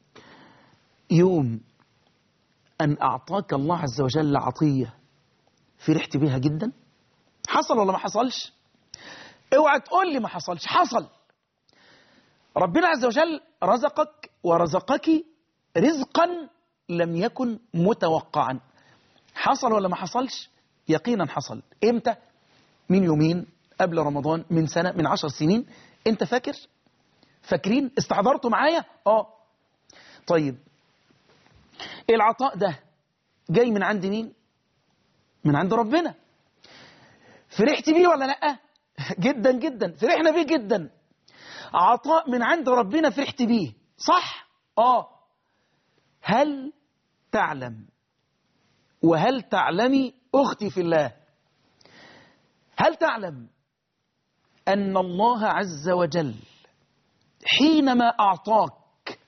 يوم أن أعطاك الله عز وجل عطية فرحت بيها جدا حصل ولا ما حصلش اوعى تقول لي ما حصلش حصل ربنا عز وجل رزقك ورزقك رزقا لم يكن متوقعا حصل ولا ما حصلش يقينا حصل امتى من يومين قبل رمضان من سنة من عشر سنين انت فاكر فاكرين استحضرتوا معايا اه طيب العطاء ده جاي من عند مين من عند ربنا فرحت بيه ولا لا جدا جدا فرحنا بيه جدا عطاء من عند ربنا فرحت بيه صح اه هل تعلم وهل تعلمي اختي في الله هل تعلم ان الله عز وجل حينما اعطاك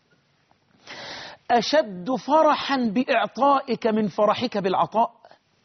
اشد فرحا باعطائك من فرحك بالعطاء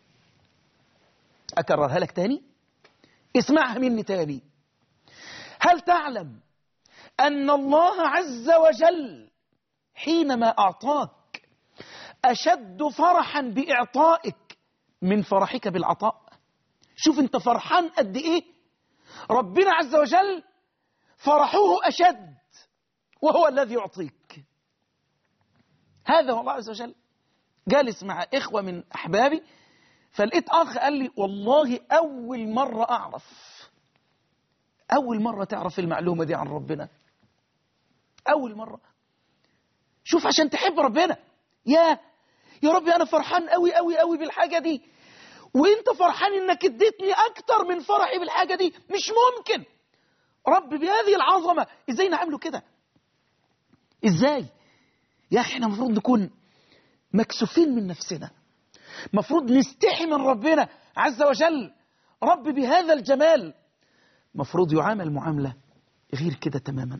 اكررها لك تاني اسمعها مني تاني هل تعلم ان الله عز وجل حينما اعطاك اشد فرحا باعطائك من فرحك بالعطاء شوف انت فرحان قد ايه ربنا عز وجل فرحه اشد وهو الذي يعطيك هذا هو الله عز وجل جالس مع اخوه من احبابي فلقيت اخ قال لي والله اول مره اعرف اول مره تعرف المعلومه دي عن ربنا اول مره شوف عشان تحب ربنا يا يا ربي انا فرحان قوي قوي قوي بالحاجه دي وانت فرحان انك اديتني اكتر من فرحي بالحاجه دي مش ممكن رب بهذه العظمه ازاي نعمله كده ازاي يا اخي احنا المفروض نكون مكسوفين من نفسنا مفروض نستحي من ربنا عز وجل رب بهذا الجمال مفروض يعامل معامله غير كده تماما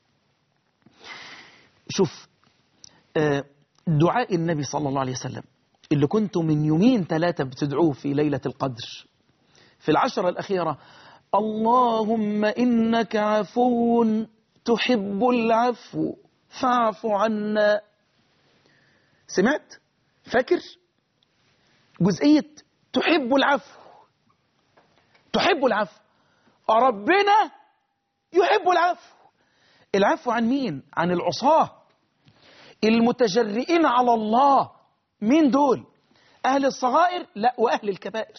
شوف آه، دعاء النبي صلى الله عليه وسلم اللي كنتم من يومين ثلاثة بتدعوه في ليلة القدر في العشرة الأخيرة اللهم إنك عفو تحب العفو فاعف عنا سمعت فاكر جزئية تحب العفو تحب العفو ربنا يحب العفو العفو عن مين عن العصاه المتجرئين على الله مين دول أهل الصغائر لا وأهل الكبائر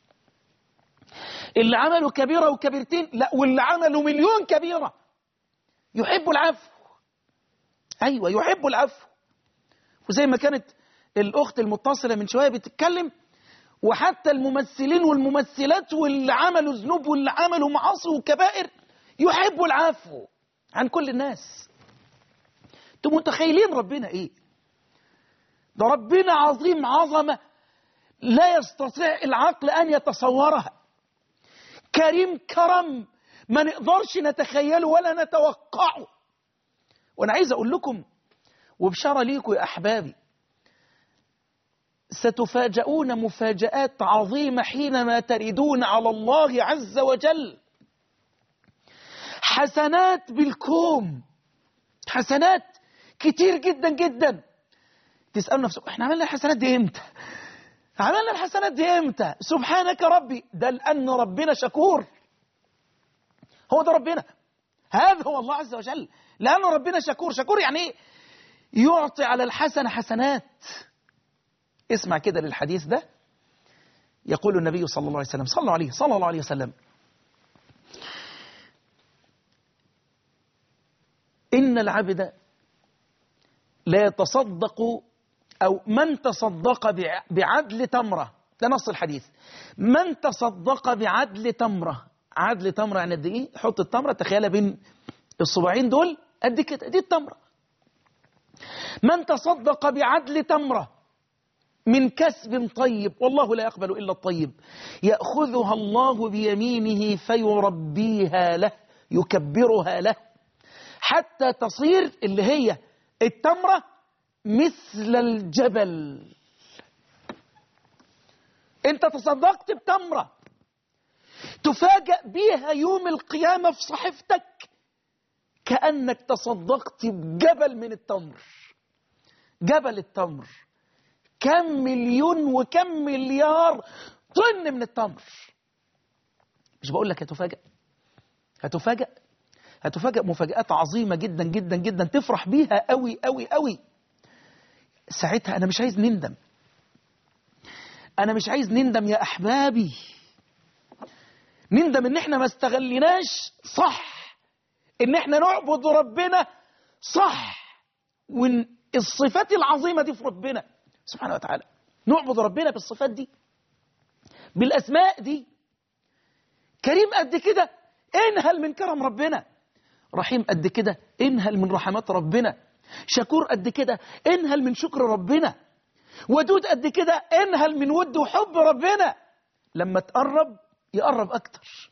اللي عملوا كبيرة وكبيرتين لا واللي عملوا مليون كبيرة يحب العفو أيوة يحب العفو وزي ما كانت الأخت المتصلة من شوية بتتكلم وحتى الممثلين والممثلات واللي عملوا ذنوب واللي عملوا معاصي وكبائر يحبوا العفو عن كل الناس انتوا متخيلين ربنا ايه ده ربنا عظيم عظمة لا يستطيع العقل أن يتصورها كريم كرم ما نقدرش نتخيله ولا نتوقعه وأنا عايز أقول لكم وبشارة ليكم يا أحبابي ستفاجؤون مفاجآت عظيمة حينما تردون على الله عز وجل حسنات بالكوم حسنات كتير جدا جدا تسألوا نفسكم احنا عملنا الحسنات دي امتى عملنا الحسنات دي امتى سبحانك ربي ده لأن ربنا شكور هو ده ربنا هذا هو الله عز وجل لأن ربنا شكور شكور يعني ايه يعطي على الحسنة حسنات اسمع كده للحديث ده يقول النبي صلى الله عليه وسلم صلى الله عليه صلى الله عليه وسلم إن العبد لا يتصدق أو من تصدق بعدل تمرة ده نص الحديث من تصدق بعدل تمرة عدل تمرة يعني قد إيه حط التمرة تخيلها بين الصباعين دول قد كده دي التمرة من تصدق بعدل تمرة من كسب طيب والله لا يقبل إلا الطيب يأخذها الله بيمينه فيربيها له يكبرها له حتى تصير اللي هي التمرة مثل الجبل انت تصدقت بتمرة تفاجأ بيها يوم القيامة في صحيفتك كأنك تصدقت بجبل من التمر جبل التمر كم مليون وكم مليار طن من التمر مش بقول لك هتفاجأ هتفاجأ هتفاجأ مفاجآت عظيمة جدا جدا جدا تفرح بيها قوي قوي قوي ساعتها أنا مش عايز نندم أنا مش عايز نندم يا أحبابي نندم إن إحنا ما استغلناش صح إن إحنا نعبد ربنا صح وإن الصفات العظيمة دي في ربنا سبحانه وتعالى نعبد ربنا بالصفات دي بالأسماء دي كريم قد كده انهل من كرم ربنا رحيم قد كده انهل من رحمات ربنا شكور قد كده انهل من شكر ربنا ودود قد كده انهل من ود وحب ربنا لما تقرب يقرب أكتر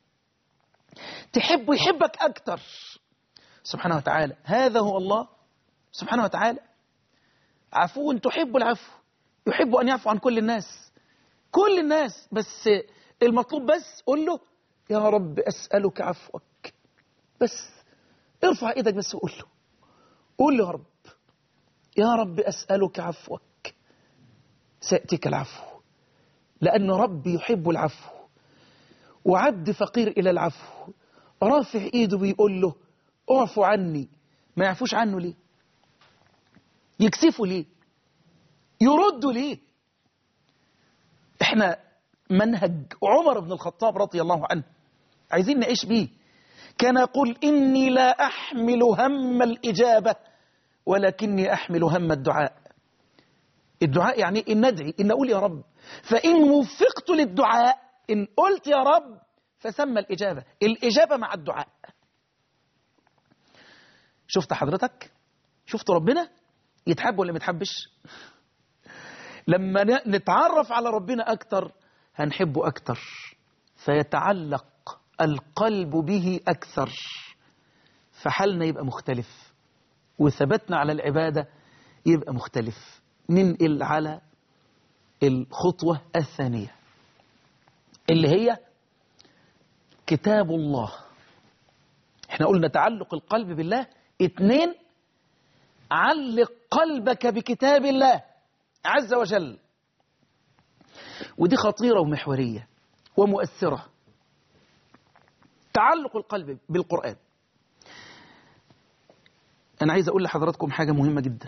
تحب يحبك أكتر سبحانه وتعالى هذا هو الله سبحانه وتعالى عفو تحب العفو يحب أن يعفو عن كل الناس كل الناس بس المطلوب بس قول له يا رب أسألك عفوك بس ارفع ايدك بس وقول له قول له يا رب يا رب أسألك عفوك سيأتيك العفو لأن ربي يحب العفو وعبد فقير إلى العفو رافع إيده بيقول له اعفو عني ما يعفوش عنه ليه يكسفوا ليه يردوا ليه احنا منهج عمر بن الخطاب رضي الله عنه عايزين نعيش بيه كان يقول إني لا أحمل هم الإجابة ولكني أحمل هم الدعاء الدعاء يعني إن ندعي إن أقول يا رب فإن وفقت للدعاء إن قلت يا رب فسمى الإجابة الإجابة مع الدعاء شفت حضرتك شفت ربنا يتحب ولا ما يتحبش لما نتعرف على ربنا أكتر هنحبه أكتر فيتعلق القلب به أكثر فحالنا يبقى مختلف وثبتنا على العبادة يبقى مختلف ننقل على الخطوة الثانية اللي هي كتاب الله احنا قلنا تعلق القلب بالله اتنين علق قلبك بكتاب الله عز وجل ودي خطيرة ومحورية ومؤثرة تعلق القلب بالقرآن أنا عايز أقول لحضراتكم حاجة مهمة جدا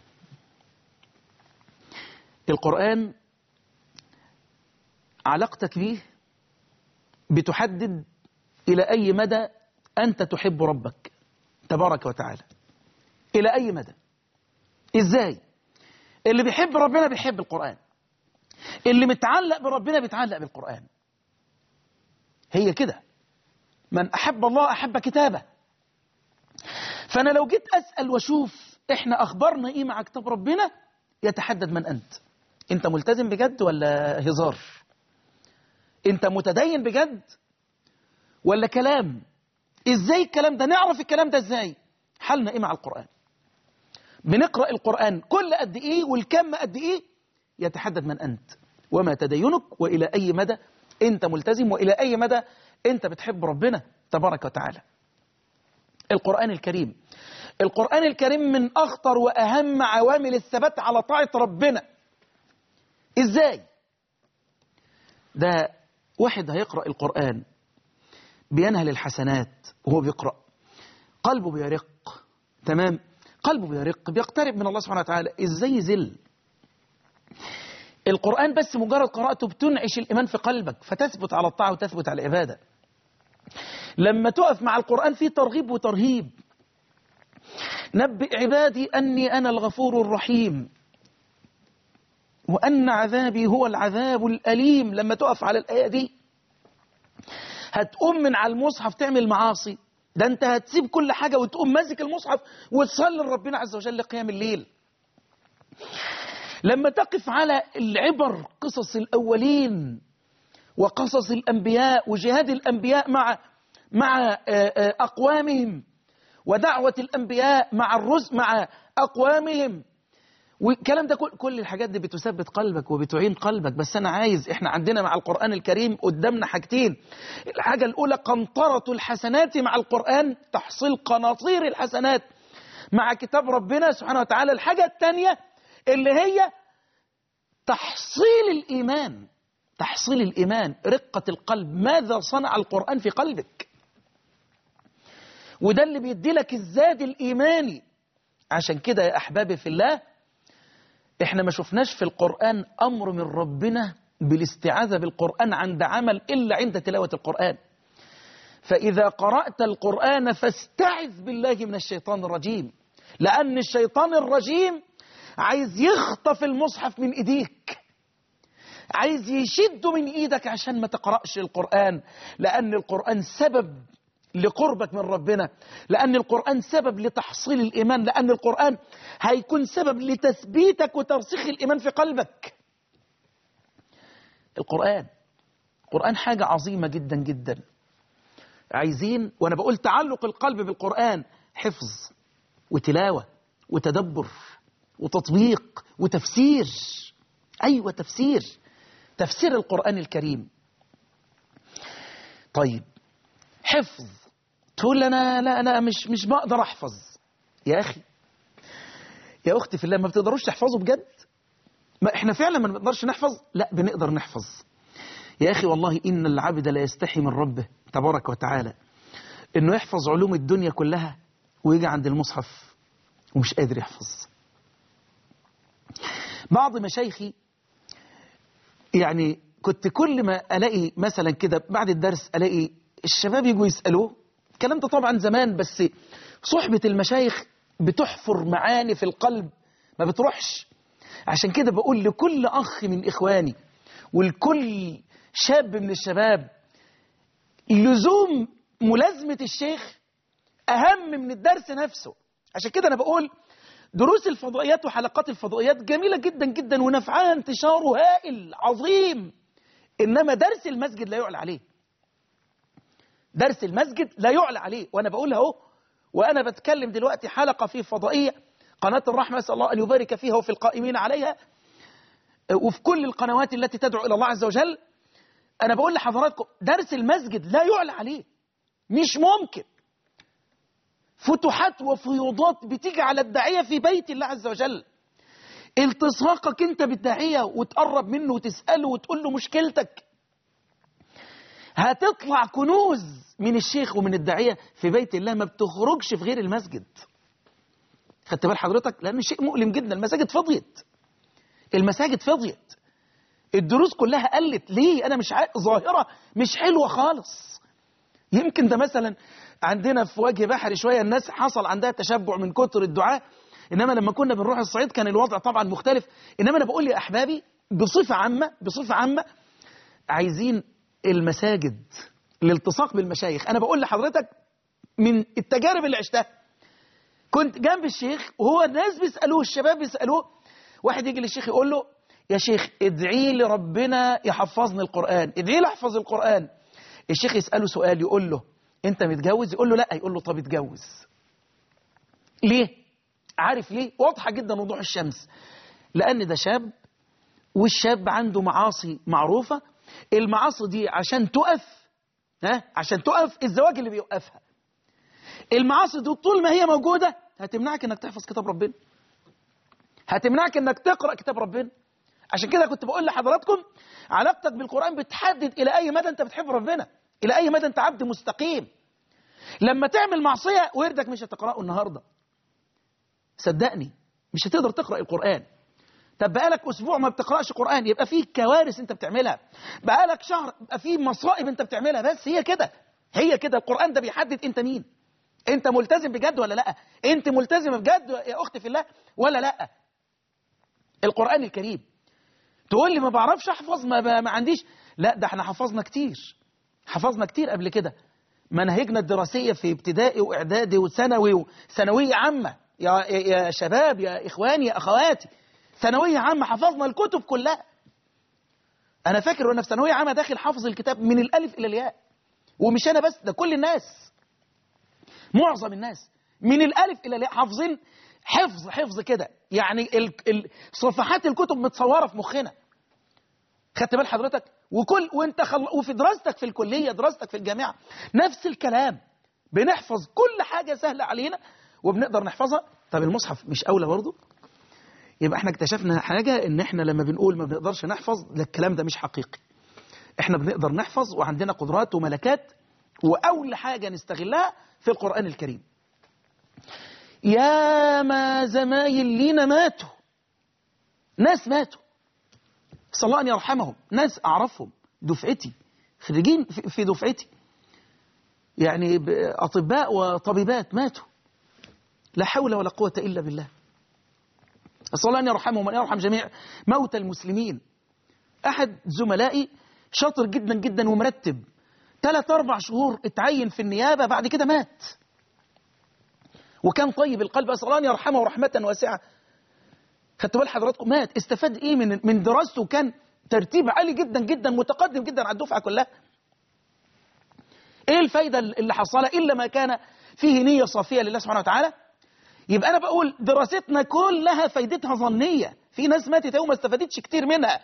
القرآن علاقتك به بتحدد إلى أي مدى أنت تحب ربك تبارك وتعالى إلى أي مدى إزاي اللي بيحب ربنا بيحب القرآن اللي متعلق بربنا بيتعلق بالقرآن هي كده من أحب الله أحب كتابه فأنا لو جيت أسأل وأشوف إحنا أخبرنا إيه مع كتاب ربنا يتحدد من أنت أنت ملتزم بجد ولا هزار أنت متدين بجد ولا كلام إزاي الكلام ده نعرف الكلام ده إزاي حالنا إيه مع القرآن بنقرأ القرآن كل قد إيه والكم قد إيه يتحدد من أنت وما تدينك وإلى أي مدى أنت ملتزم وإلى أي مدى أنت بتحب ربنا تبارك وتعالى القرآن الكريم القرآن الكريم من أخطر وأهم عوامل الثبات على طاعة ربنا إزاي ده واحد هيقرأ القرآن بينهل الحسنات وهو بيقرأ قلبه بيرق تمام قلبه بيرق بيقترب من الله سبحانه وتعالى إزاي يزل القرآن بس مجرد قراءته بتنعش الإيمان في قلبك فتثبت على الطاعة وتثبت على العبادة لما تقف مع القرآن في ترغيب وترهيب نبئ عبادي أني أنا الغفور الرحيم وأن عذابي هو العذاب الأليم لما تقف على الآية دي هتقوم من على المصحف تعمل معاصي ده أنت هتسيب كل حاجة وتقوم ماسك المصحف وتصلي لربنا عز وجل قيام الليل لما تقف على العبر قصص الأولين وقصص الأنبياء وجهاد الأنبياء مع مع أقوامهم ودعوة الأنبياء مع الرز مع أقوامهم والكلام ده كل, كل الحاجات دي بتثبت قلبك وبتعين قلبك بس أنا عايز إحنا عندنا مع القرآن الكريم قدامنا حاجتين الحاجة الأولى قنطرة الحسنات مع القرآن تحصيل قناطير الحسنات مع كتاب ربنا سبحانه وتعالى الحاجة الثانية اللي هي تحصيل الإيمان تحصيل الإيمان رقة القلب ماذا صنع القرآن في قلبك وده اللي بيدي لك الزاد الإيماني عشان كده يا أحبابي في الله احنا ما شفناش في القرآن أمر من ربنا بالاستعاذة بالقرآن عند عمل إلا عند تلاوة القرآن فإذا قرأت القرآن فاستعذ بالله من الشيطان الرجيم لأن الشيطان الرجيم عايز يخطف المصحف من إيديك عايز يشده من إيدك عشان ما تقرأش القرآن لأن القرآن سبب لقربك من ربنا لأن القرآن سبب لتحصيل الإيمان لأن القرآن هيكون سبب لتثبيتك وترسيخ الإيمان في قلبك القرآن القرآن حاجة عظيمة جدا جدا عايزين وأنا بقول تعلق القلب بالقرآن حفظ وتلاوة وتدبر وتطبيق وتفسير أيوة تفسير تفسير القرآن الكريم طيب حفظ تقول لي أنا لا أنا مش مش بقدر أحفظ يا أخي يا أختي في الله ما بتقدروش تحفظوا بجد ما إحنا فعلا ما بنقدرش نحفظ لا بنقدر نحفظ يا أخي والله إن العبد لا يستحي من ربه تبارك وتعالى إنه يحفظ علوم الدنيا كلها ويجي عند المصحف ومش قادر يحفظ بعض مشايخي يعني كنت كل ما ألاقي مثلا كده بعد الدرس ألاقي الشباب يجوا يسألوه الكلام ده طبعا زمان بس صحبة المشايخ بتحفر معاني في القلب ما بتروحش عشان كده بقول لكل أخ من إخواني ولكل شاب من الشباب لزوم ملازمة الشيخ أهم من الدرس نفسه عشان كده أنا بقول دروس الفضائيات وحلقات الفضائيات جميلة جدا جدا ونفعها انتشاره هائل عظيم إنما درس المسجد لا يعلى عليه درس المسجد لا يعلى عليه وأنا بقول اهو وأنا بتكلم دلوقتي حلقة في فضائية قناة الرحمة أسأل الله أن يبارك فيها وفي القائمين عليها وفي كل القنوات التي تدعو إلى الله عز وجل أنا بقول لحضراتكم درس المسجد لا يعلى عليه مش ممكن فتوحات وفيوضات بتيجي على الداعية في بيت الله عز وجل التصاقك انت بالداعية وتقرب منه وتسأله وتقول له مشكلتك هتطلع كنوز من الشيخ ومن الداعية في بيت الله ما بتخرجش في غير المسجد خدت بال حضرتك لأن شيء مؤلم جدا المساجد فضيت المساجد فضيت الدروس كلها قلت ليه أنا مش عارف ظاهرة مش حلوة خالص يمكن ده مثلا عندنا في وجه بحري شوية الناس حصل عندها تشبع من كتر الدعاء إنما لما كنا بنروح الصعيد كان الوضع طبعا مختلف إنما أنا بقول يا أحبابي بصفة عامة بصفة عامة عايزين المساجد الالتصاق بالمشايخ أنا بقول لحضرتك من التجارب اللي عشتها كنت جنب الشيخ وهو الناس بيسألوه الشباب بيسألوه واحد يجي للشيخ يقول له يا شيخ ادعي لي ربنا يحفظني القرآن ادعي لي احفظ القرآن الشيخ يسأله سؤال يقول له انت متجوز يقول له لا يقول له طب اتجوز ليه عارف ليه واضحة جدا وضوح الشمس لأن ده شاب والشاب عنده معاصي معروفة المعاصي دي عشان تقف ها عشان تقف الزواج اللي بيوقفها المعاصي دي طول ما هي موجودة هتمنعك انك تحفظ كتاب ربنا هتمنعك انك تقرأ كتاب ربنا عشان كده كنت بقول لحضراتكم علاقتك بالقرآن بتحدد إلى أي مدى أنت بتحب ربنا إلى أي مدى أنت عبد مستقيم لما تعمل معصية وردك مش هتقرأه النهاردة صدقني مش هتقدر تقرأ القرآن طب بقالك أسبوع ما بتقرأش قرآن يبقى فيه كوارث أنت بتعملها بقالك شهر يبقى فيه مصائب أنت بتعملها بس هي كده هي كده القرآن ده بيحدد أنت مين أنت ملتزم بجد ولا لا أنت ملتزم بجد يا أختي في الله ولا لا القرآن الكريم تقول لي ما بعرفش احفظ ما, ما عنديش لا ده احنا حفظنا كتير حفظنا كتير قبل كده مناهجنا الدراسية في ابتدائي واعدادي وثانوي وثانوية عامة يا, يا شباب يا اخواني يا اخواتي ثانوية عامة حفظنا الكتب كلها انا فاكر وانا في ثانوية عامة داخل حافظ الكتاب من الالف الى الياء ومش انا بس ده كل الناس معظم الناس من الالف الى الياء حافظين حفظ حفظ كده يعني ال... ال... صفحات الكتب متصوره في مخنا خدت بال حضرتك وكل وانت خل... وفي دراستك في الكليه دراستك في الجامعه نفس الكلام بنحفظ كل حاجه سهله علينا وبنقدر نحفظها طب المصحف مش اولى برضه يبقى احنا اكتشفنا حاجة ان احنا لما بنقول ما بنقدرش نحفظ لا الكلام ده مش حقيقي احنا بنقدر نحفظ وعندنا قدرات وملكات واول حاجة نستغلها في القرآن الكريم يا ما زمايل لينا ماتوا ناس ماتوا صلى الله أن يرحمهم ناس أعرفهم دفعتي خريجين في- في دفعتي يعني ب- أطباء وطبيبات ماتوا لا حول ولا قوة إلا بالله أسأل الله أن يرحمهم وأن يرحم جميع موتى المسلمين أحد زملائي شاطر جدا جدا ومرتب ثلاث أربع شهور اتعين في النيابة بعد كده مات وكان طيب القلب أسأل الله أن يرحمه رحمة واسعة خدتوا بال حضراتكم مات استفاد إيه من من دراسته كان ترتيب عالي جدا جدا متقدم جدا على الدفعة كلها ايه الفايدة اللي حصلها إلا ما كان فيه نية صافية لله سبحانه وتعالى يبقى أنا بقول دراستنا كلها فايدتها ظنية في ناس ماتت وما استفادتش كتير منها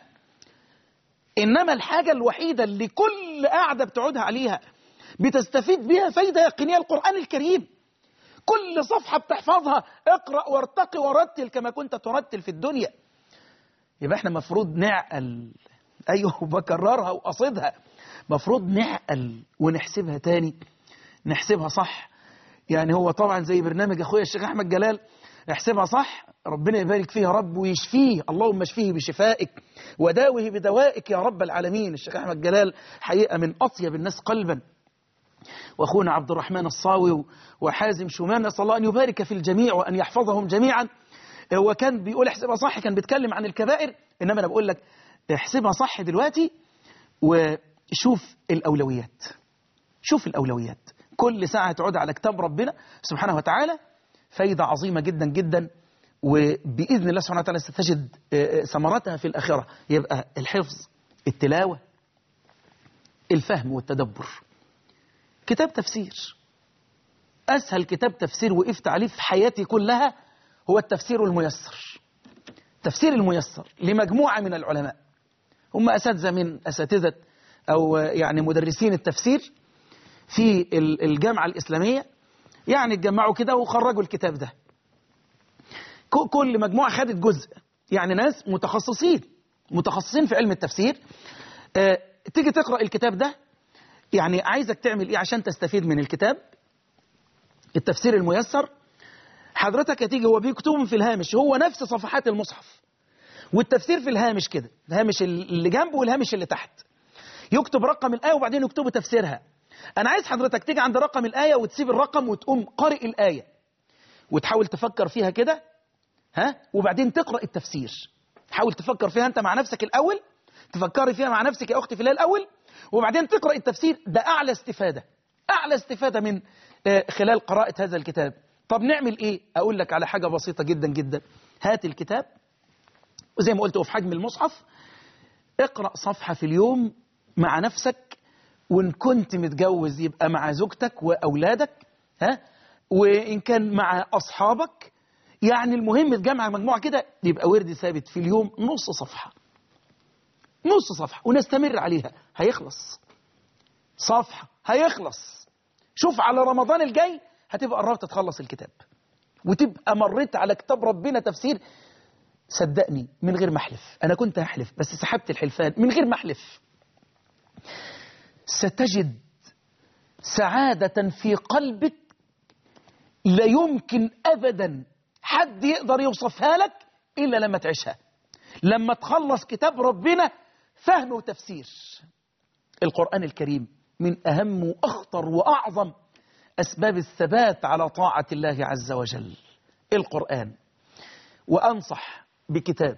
إنما الحاجة الوحيدة اللي كل قاعدة بتقعدها عليها بتستفيد بيها فايدة يقينية القرآن الكريم كل صفحة بتحفظها اقرأ وارتقي ورتل كما كنت ترتل في الدنيا يبقى احنا مفروض نعقل ايوه بكررها وقصدها مفروض نعقل ونحسبها تاني نحسبها صح يعني هو طبعا زي برنامج اخويا الشيخ احمد جلال احسبها صح ربنا يبارك فيه يا رب ويشفيه اللهم اشفيه بشفائك وداوه بدوائك يا رب العالمين الشيخ احمد جلال حقيقه من اطيب الناس قلبا واخونا عبد الرحمن الصاوي وحازم شومان نسال الله ان يبارك في الجميع وان يحفظهم جميعا هو كان بيقول احسبها صح كان بيتكلم عن الكبائر انما انا بقول لك احسبها صح دلوقتي وشوف الاولويات شوف الاولويات كل ساعه تقعد على كتاب ربنا سبحانه وتعالى فايده عظيمه جدا جدا وباذن الله سبحانه وتعالى ستجد آه، ثمرتها في الاخره يبقى الحفظ التلاوه الفهم والتدبر كتاب تفسير أسهل كتاب تفسير وقفت عليه في حياتي كلها هو التفسير الميسر تفسير الميسر لمجموعة من العلماء هم أساتذة من أساتذة أو يعني مدرسين التفسير في ال- الجامعة الإسلامية يعني اتجمعوا كده وخرجوا الكتاب ده ك- كل مجموعة خدت جزء يعني ناس متخصصين متخصصين في علم التفسير آه، تيجي تقرأ الكتاب ده يعني عايزك تعمل ايه عشان تستفيد من الكتاب التفسير الميسر حضرتك هتيجي هو بيكتبهم في الهامش هو نفس صفحات المصحف والتفسير في الهامش كده الهامش اللي جنبه والهامش اللي تحت يكتب رقم الآية وبعدين يكتبوا تفسيرها أنا عايز حضرتك تيجي عند رقم الآية وتسيب الرقم وتقوم قارئ الآية وتحاول تفكر فيها كده ها وبعدين تقرأ التفسير حاول تفكر فيها أنت مع نفسك الأول تفكري فيها مع نفسك يا أختي في الله الأول وبعدين تقرأ التفسير ده أعلى استفادة أعلى استفادة من آه، خلال قراءة هذا الكتاب طب نعمل إيه أقول لك على حاجة بسيطة جدا جدا هات الكتاب وزي ما قلت هو في حجم المصحف اقرأ صفحة في اليوم مع نفسك وإن كنت متجوز يبقى مع زوجتك وأولادك ها وإن كان مع أصحابك يعني المهم تجمع مجموعة كده يبقى ورد ثابت في اليوم نص صفحة نص صفحة ونستمر عليها هيخلص صفحة هيخلص شوف على رمضان الجاي هتبقى قربت تخلص الكتاب وتبقى مريت على كتاب ربنا تفسير صدقني من غير ما احلف انا كنت هحلف بس سحبت الحلفان من غير ما احلف ستجد سعادة في قلبك لا يمكن ابدا حد يقدر يوصفها لك الا لما تعيشها لما تخلص كتاب ربنا فهم وتفسير القرآن الكريم من أهم وأخطر وأعظم أسباب الثبات على طاعة الله عز وجل القرآن وأنصح بكتاب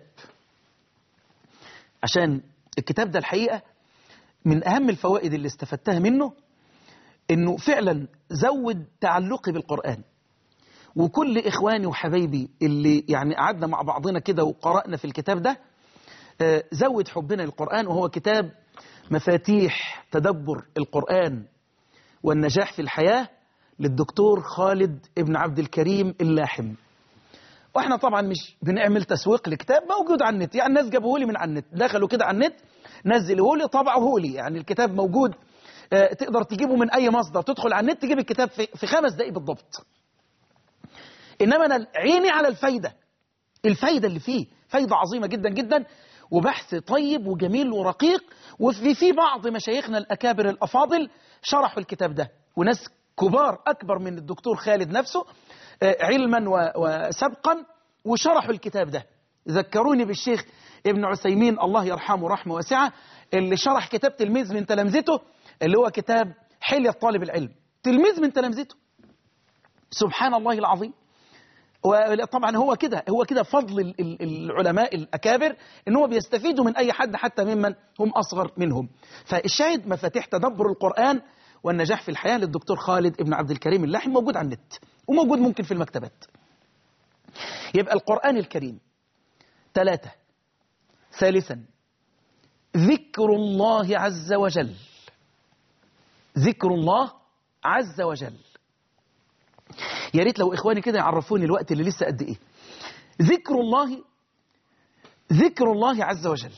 عشان الكتاب ده الحقيقة من أهم الفوائد اللي استفدتها منه إنه فعلا زود تعلقي بالقرآن وكل إخواني وحبايبي اللي يعني قعدنا مع بعضنا كده وقرأنا في الكتاب ده آه، زود حبنا للقرآن وهو كتاب مفاتيح تدبر القرآن والنجاح في الحياة للدكتور خالد ابن عبد الكريم اللاحم واحنا طبعا مش بنعمل تسويق لكتاب موجود على النت يعني الناس جابوه لي من على النت دخلوا كده على النت نزلوه لي طبعوه لي يعني الكتاب موجود آه، تقدر تجيبه من اي مصدر تدخل على النت تجيب الكتاب في في خمس دقائق بالضبط انما انا عيني على الفايده الفايدة اللي فيه فايدة عظيمة جدا جدا وبحث طيب وجميل ورقيق وفي في بعض مشايخنا الأكابر الأفاضل شرحوا الكتاب ده وناس كبار أكبر من الدكتور خالد نفسه آه، علما و- وسبقا وشرحوا الكتاب ده ذكروني بالشيخ ابن عثيمين الله يرحمه رحمة واسعة اللي شرح كتاب تلميذ من تلامذته اللي هو كتاب حلية طالب العلم تلميذ من تلامذته سبحان الله العظيم وطبعا هو كده هو كده فضل ال- ال- العلماء الأكابر ان هو بيستفيدوا من أي حد حتى ممن هم أصغر منهم فالشاهد مفاتيح تدبر القرآن والنجاح في الحياة للدكتور خالد ابن عبد الكريم اللاحم موجود على النت وموجود ممكن في المكتبات يبقى القرآن الكريم ثلاثة ثالثا ذكر الله عز وجل ذكر الله عز وجل يا ريت لو إخواني كده يعرفوني الوقت اللي لسه قد إيه ذكر الله ذكر الله عز وجل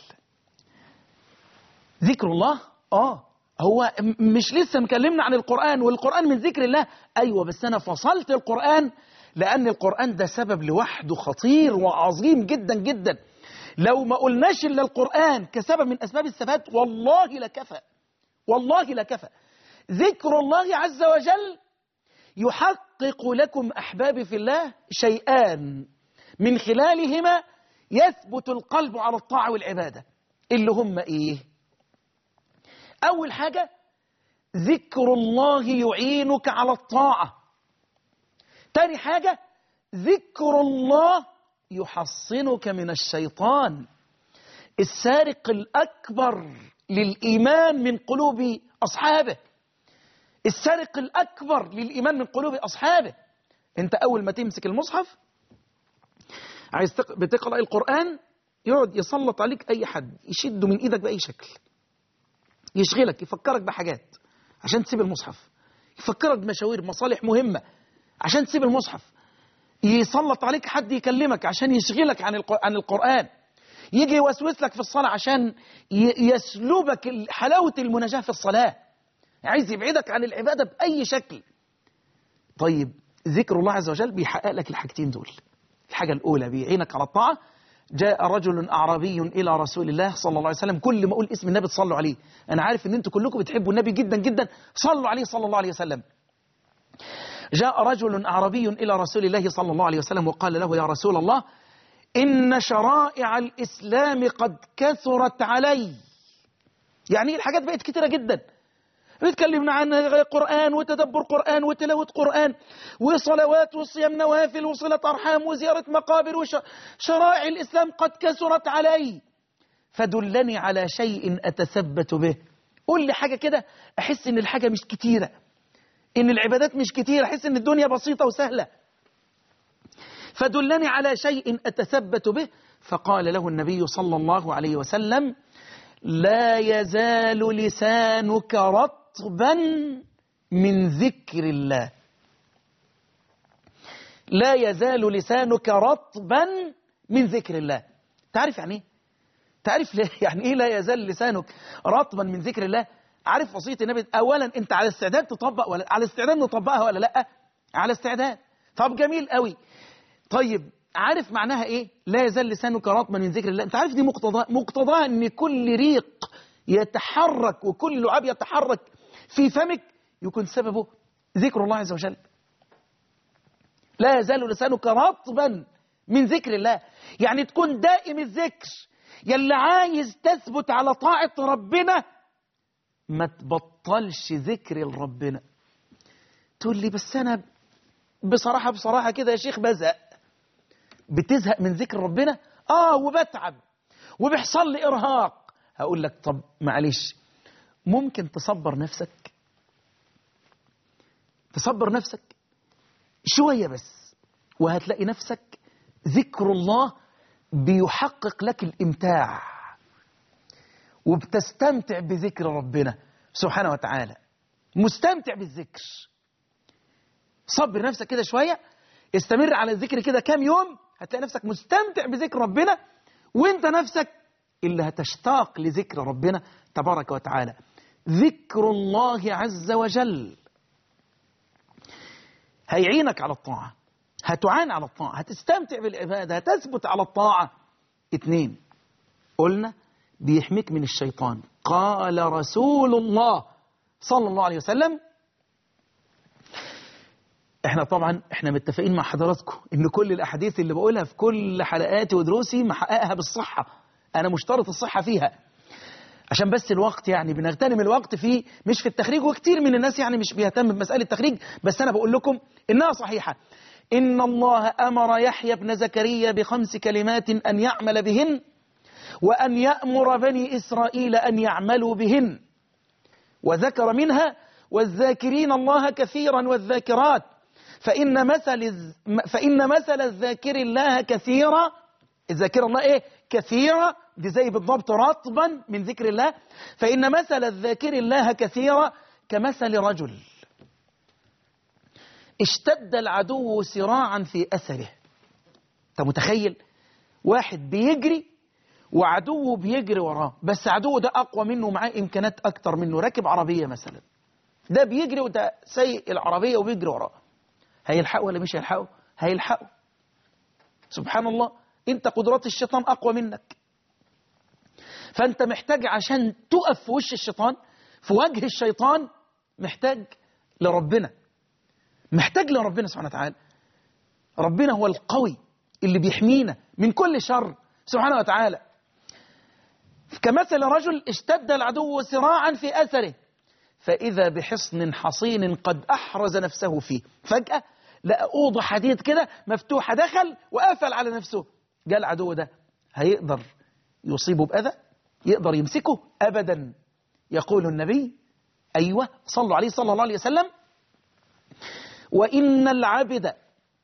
ذكر الله آه هو م- مش لسه مكلمنا عن القرآن والقرآن من ذكر الله أيوة بس أنا فصلت القرآن لأن القرآن ده سبب لوحده خطير وعظيم جدا جدا لو ما قلناش إلا القرآن كسبب من أسباب الثبات والله لكفى والله لكفى ذكر الله عز وجل يحقق لكم أحبابي في الله شيئان من خلالهما يثبت القلب على الطاعة والعبادة اللي هم إيه أول حاجة ذكر الله يعينك على الطاعة تاني حاجة ذكر الله يحصنك من الشيطان السارق الأكبر للإيمان من قلوب أصحابه السارق الأكبر للإيمان من قلوب أصحابه أنت أول ما تمسك المصحف عايز تق- بتقرأ القرآن يقعد يسلط عليك أي حد يشده من إيدك بأي شكل يشغلك يفكرك بحاجات عشان تسيب المصحف يفكرك بمشاوير مصالح مهمة عشان تسيب المصحف يسلط عليك حد يكلمك عشان يشغلك عن الق- عن القرآن يجي يوسوس لك في الصلاة عشان ي- يسلبك ال- حلاوة المناجاة في الصلاة عايز يبعدك عن العبادة بأي شكل طيب ذكر الله عز وجل بيحقق لك الحاجتين دول الحاجة الأولى بيعينك على الطاعة جاء رجل أعرابي إلى رسول الله صلى الله عليه وسلم كل ما أقول اسم النبي تصلوا عليه أنا عارف أن أنتم كلكم بتحبوا النبي جدا جدا صلوا عليه صلى الله عليه وسلم جاء رجل أعرابي إلى رسول الله صلى الله عليه وسلم وقال له يا رسول الله إن شرائع الإسلام قد كثرت علي يعني الحاجات بقت كتيرة جدا بيتكلمنا عن قرآن وتدبر قرآن وتلاوة قرآن وصلوات وصيام نوافل وصلة أرحام وزيارة مقابر وشرائع الإسلام قد كثرت علي فدلني على شيء أتثبت به قول لي حاجة كده أحس إن الحاجة مش كتيرة إن العبادات مش كتيرة أحس إن الدنيا بسيطة وسهلة فدلني على شيء أتثبت به فقال له النبي صلى الله عليه وسلم لا يزال لسانك رطبا من ذكر الله لا يزال لسانك رطبا من ذكر الله تعرف يعني ايه تعرف ليه يعني ايه لا يزال لسانك رطبا من ذكر الله عارف وصيه النبي اولا انت على استعداد تطبق ولا على استعداد نطبقها ولا لا على استعداد طب جميل قوي طيب عارف معناها ايه لا يزال لسانك رطبا من ذكر الله انت عارف دي مقتضى مقتضاها ان كل ريق يتحرك وكل لعاب يتحرك في فمك يكون سببه ذكر الله عز وجل لا يزال لسانك رطبا من ذكر الله يعني تكون دائم الذكر يلي عايز تثبت على طاعة ربنا ما تبطلش ذكر لربنا تقول لي بس أنا بصراحة بصراحة كده يا شيخ بزهق بتزهق من ذكر ربنا آه وبتعب وبيحصل لي إرهاق هقول لك طب معلش ممكن تصبر نفسك تصبر نفسك شوية بس وهتلاقي نفسك ذكر الله بيحقق لك الإمتاع وبتستمتع بذكر ربنا سبحانه وتعالى مستمتع بالذكر صبر نفسك كده شوية استمر على الذكر كده كام يوم هتلاقي نفسك مستمتع بذكر ربنا وانت نفسك اللي هتشتاق لذكر ربنا تبارك وتعالى ذكر الله عز وجل هيعينك على الطاعة هتعان على الطاعة هتستمتع بالعبادة هتثبت على الطاعة اتنين قلنا بيحميك من الشيطان قال رسول الله صلى الله عليه وسلم احنا طبعا احنا متفقين مع حضراتكم ان كل الاحاديث اللي بقولها في كل حلقاتي ودروسي محققها بالصحة انا مشترط الصحة فيها عشان بس الوقت يعني بنغتنم الوقت في مش في التخريج وكتير من الناس يعني مش بيهتم بمسألة التخريج بس انا بقول لكم انها صحيحة ان الله امر يحيى بن زكريا بخمس كلمات ان يعمل بهن وان يأمر بني اسرائيل ان يعملوا بهن وذكر منها والذاكرين الله كثيرا والذاكرات فإن مثل فإن مثل الذاكر الله كثيرا الذاكر الله إيه كثيرا دي زي بالضبط رطبا من ذكر الله فإن مثل الذاكر الله كثيرا كمثل رجل اشتد العدو سراعا في أثره أنت متخيل واحد بيجري وعدوه بيجري وراه بس عدوه ده أقوى منه معاه إمكانات أكتر منه راكب عربية مثلا ده بيجري وده سايق العربية وبيجري وراه هيلحقه ولا مش هيلحقه هيلحقه سبحان الله انت قدرات الشيطان اقوى منك فانت محتاج عشان تقف في وش الشيطان في وجه الشيطان محتاج لربنا محتاج لربنا سبحانه وتعالى ربنا هو القوي اللي بيحمينا من كل شر سبحانه وتعالى كمثل رجل اشتد العدو سراعا في أثره فإذا بحصن حصين قد أحرز نفسه فيه فجأة لقى أوضة حديد كده مفتوحة دخل وقفل على نفسه جاء العدو ده هيقدر يصيبه بأذى يقدر يمسكه أبدا يقول النبي أيوة صلوا عليه صلى الله عليه وسلم وإن العبد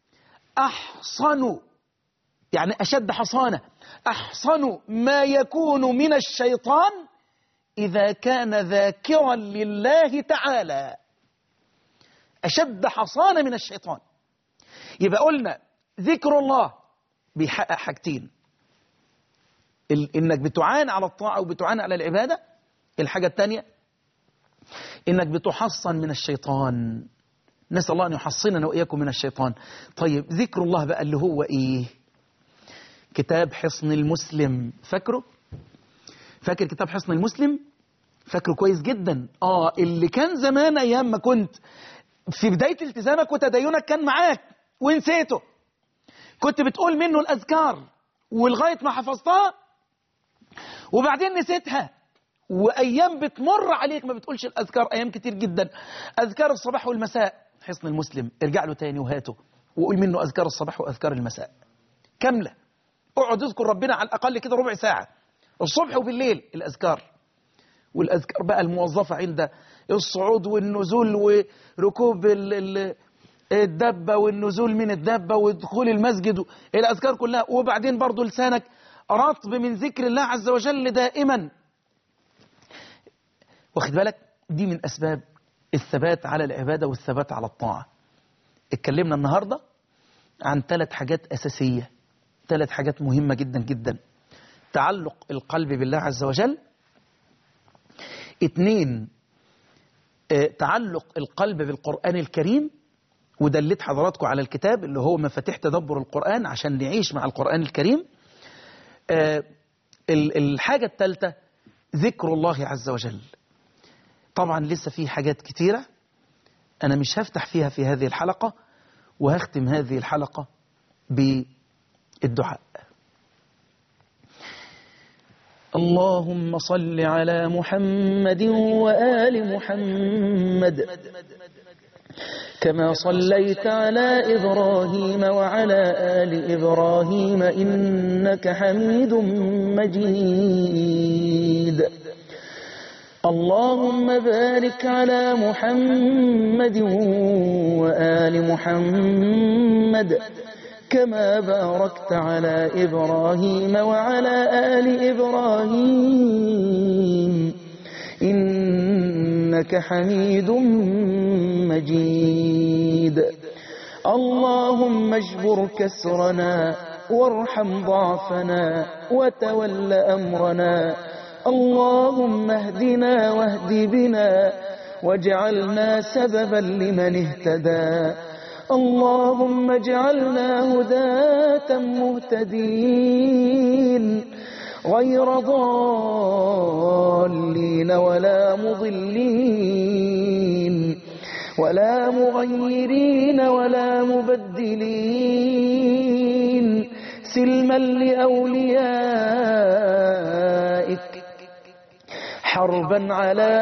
أحصن يعني أشد حصانة أحصن ما يكون من الشيطان إذا كان ذاكرا لله تعالى أشد حصانة من الشيطان يبقى قلنا ذكر الله بيحقق حاجتين ال- إنك بتعان على الطاعة وبتعان على العبادة الحاجة الثانية إنك بتحصن من الشيطان نسأل الله أن يحصننا وإياكم من الشيطان طيب ذكر الله بقى اللي هو إيه كتاب حصن المسلم فاكره فاكر كتاب حصن المسلم فاكره كويس جدا اه اللي كان زمان ايام ما كنت في بداية التزامك وتدينك كان معاك ونسيته كنت بتقول منه الأذكار ولغاية ما حفظتها وبعدين نسيتها وأيام بتمر عليك ما بتقولش الأذكار أيام كتير جدا أذكار الصباح والمساء حصن المسلم ارجع له تاني وهاته وقول منه أذكار الصباح وأذكار المساء كاملة اقعد اذكر ربنا على الأقل كده ربع ساعة الصبح وبالليل الأذكار والأذكار بقى الموظفة عند الصعود والنزول وركوب ال- ال- الدبة والنزول من الدبة ودخول المسجد الأذكار كلها وبعدين برضو لسانك رطب من ذكر الله عز وجل دائما واخد بالك دي من أسباب الثبات على العبادة والثبات على الطاعة اتكلمنا النهاردة عن ثلاث حاجات أساسية ثلاث حاجات مهمة جدا جدا تعلق القلب بالله عز وجل اتنين اه تعلق القلب بالقرآن الكريم ودلت حضراتكم على الكتاب اللي هو مفاتيح تدبر القرآن عشان نعيش مع القرآن الكريم اه ال- الحاجة الثالثة ذكر الله عز وجل طبعا لسه في حاجات كتيرة أنا مش هفتح فيها في هذه الحلقة وهختم هذه الحلقة بالدعاء اللهم صل على محمد وآل محمد كما صليت على إبراهيم وعلى آل إبراهيم إنك حميد مجيد اللهم بارك على محمد وآل محمد كما باركت على إبراهيم وعلى آل إبراهيم إنك حميد مجيد اللهم اجبر كسرنا وارحم ضعفنا وتول أمرنا اللهم اهدنا واهد بنا واجعلنا سببا لمن اهتدى اللهم اجعلنا هداة مهتدين غير ضالين ولا مضلين ولا مغيرين ولا مبدلين سلما لأوليائك حربا على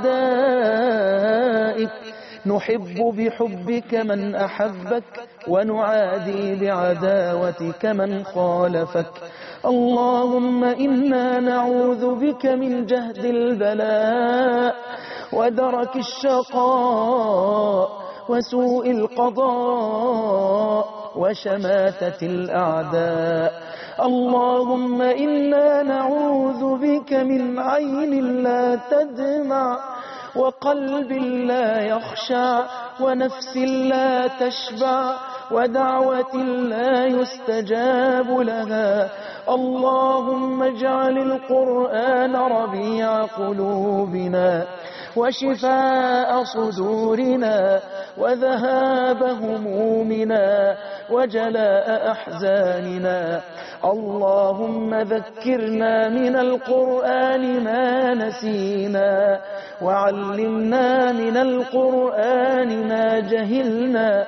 أعدائك نحب بحبك من أحبك ونعادي بعداوتك من خالفك اللهم إنا نعوذ بك من جهد البلاء ودرك الشقاء وسوء القضاء وشماتة الأعداء اللهم إنا نعوذ بك من عين لا تدمع وقلب لا يخشع ونفس لا تشبع ودعوة لا يستجاب لها اللهم اجعل القرآن ربيع قلوبنا وشفاء صدورنا وذهاب همومنا وجلاء أحزاننا اللهم ذكرنا من القرآن ما نسينا وعلمنا من القرآن ما جهلنا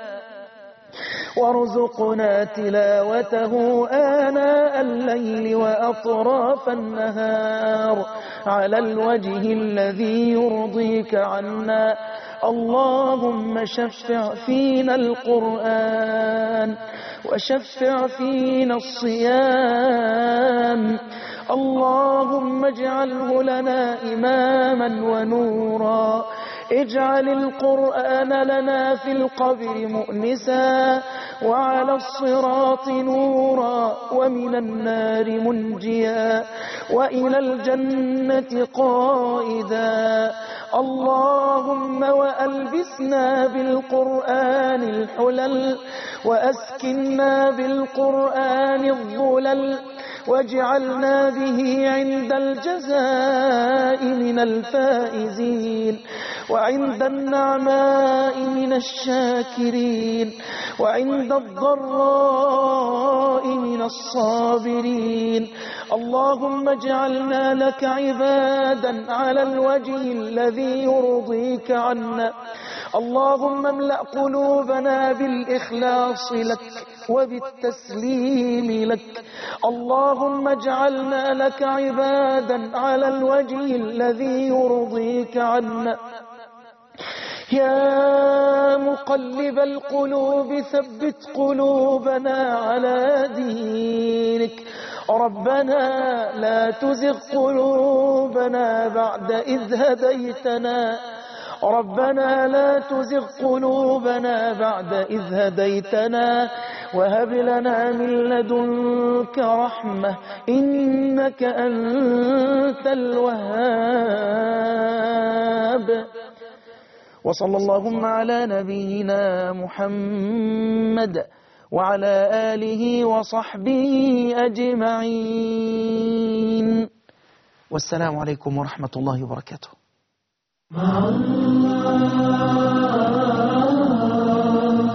وارزقنا تلاوته آناء الليل وأطراف النهار على الوجه الذي يرضيك عنا اللهم شفع فينا القرآن وشفع فينا الصيام اللهم اجعله لنا إماما ونورا اجعل القرآن لنا في القبر مؤنسا وعلى الصراط نورا ومن النار منجيا وإلى الجنة قائدا اللهم وألبسنا بالقرآن الحلل وأسكنا بالقرآن الظلل واجعلنا به عند الجزاء من الفائزين وعند النعماء من الشاكرين وعند الضراء من الصابرين اللهم اجعلنا لك عبادا على الوجه الذي يرضيك عنا اللهم املأ قلوبنا بالإخلاص لك وبالتسليم لك اللهم اجعلنا لك عبادا على الوجه الذي يرضيك عنا يا مقلب القلوب ثبت قلوبنا على دينك ربنا لا تزغ قلوبنا بعد إذ هديتنا ربنا لا تزغ قلوبنا بعد إذ هديتنا وهب لنا من لدنك رحمة إنك أنت الوهاب وصلى اللهم على نبينا محمد وعلى آله وصحبه أجمعين والسلام عليكم ورحمة الله وبركاته مع الله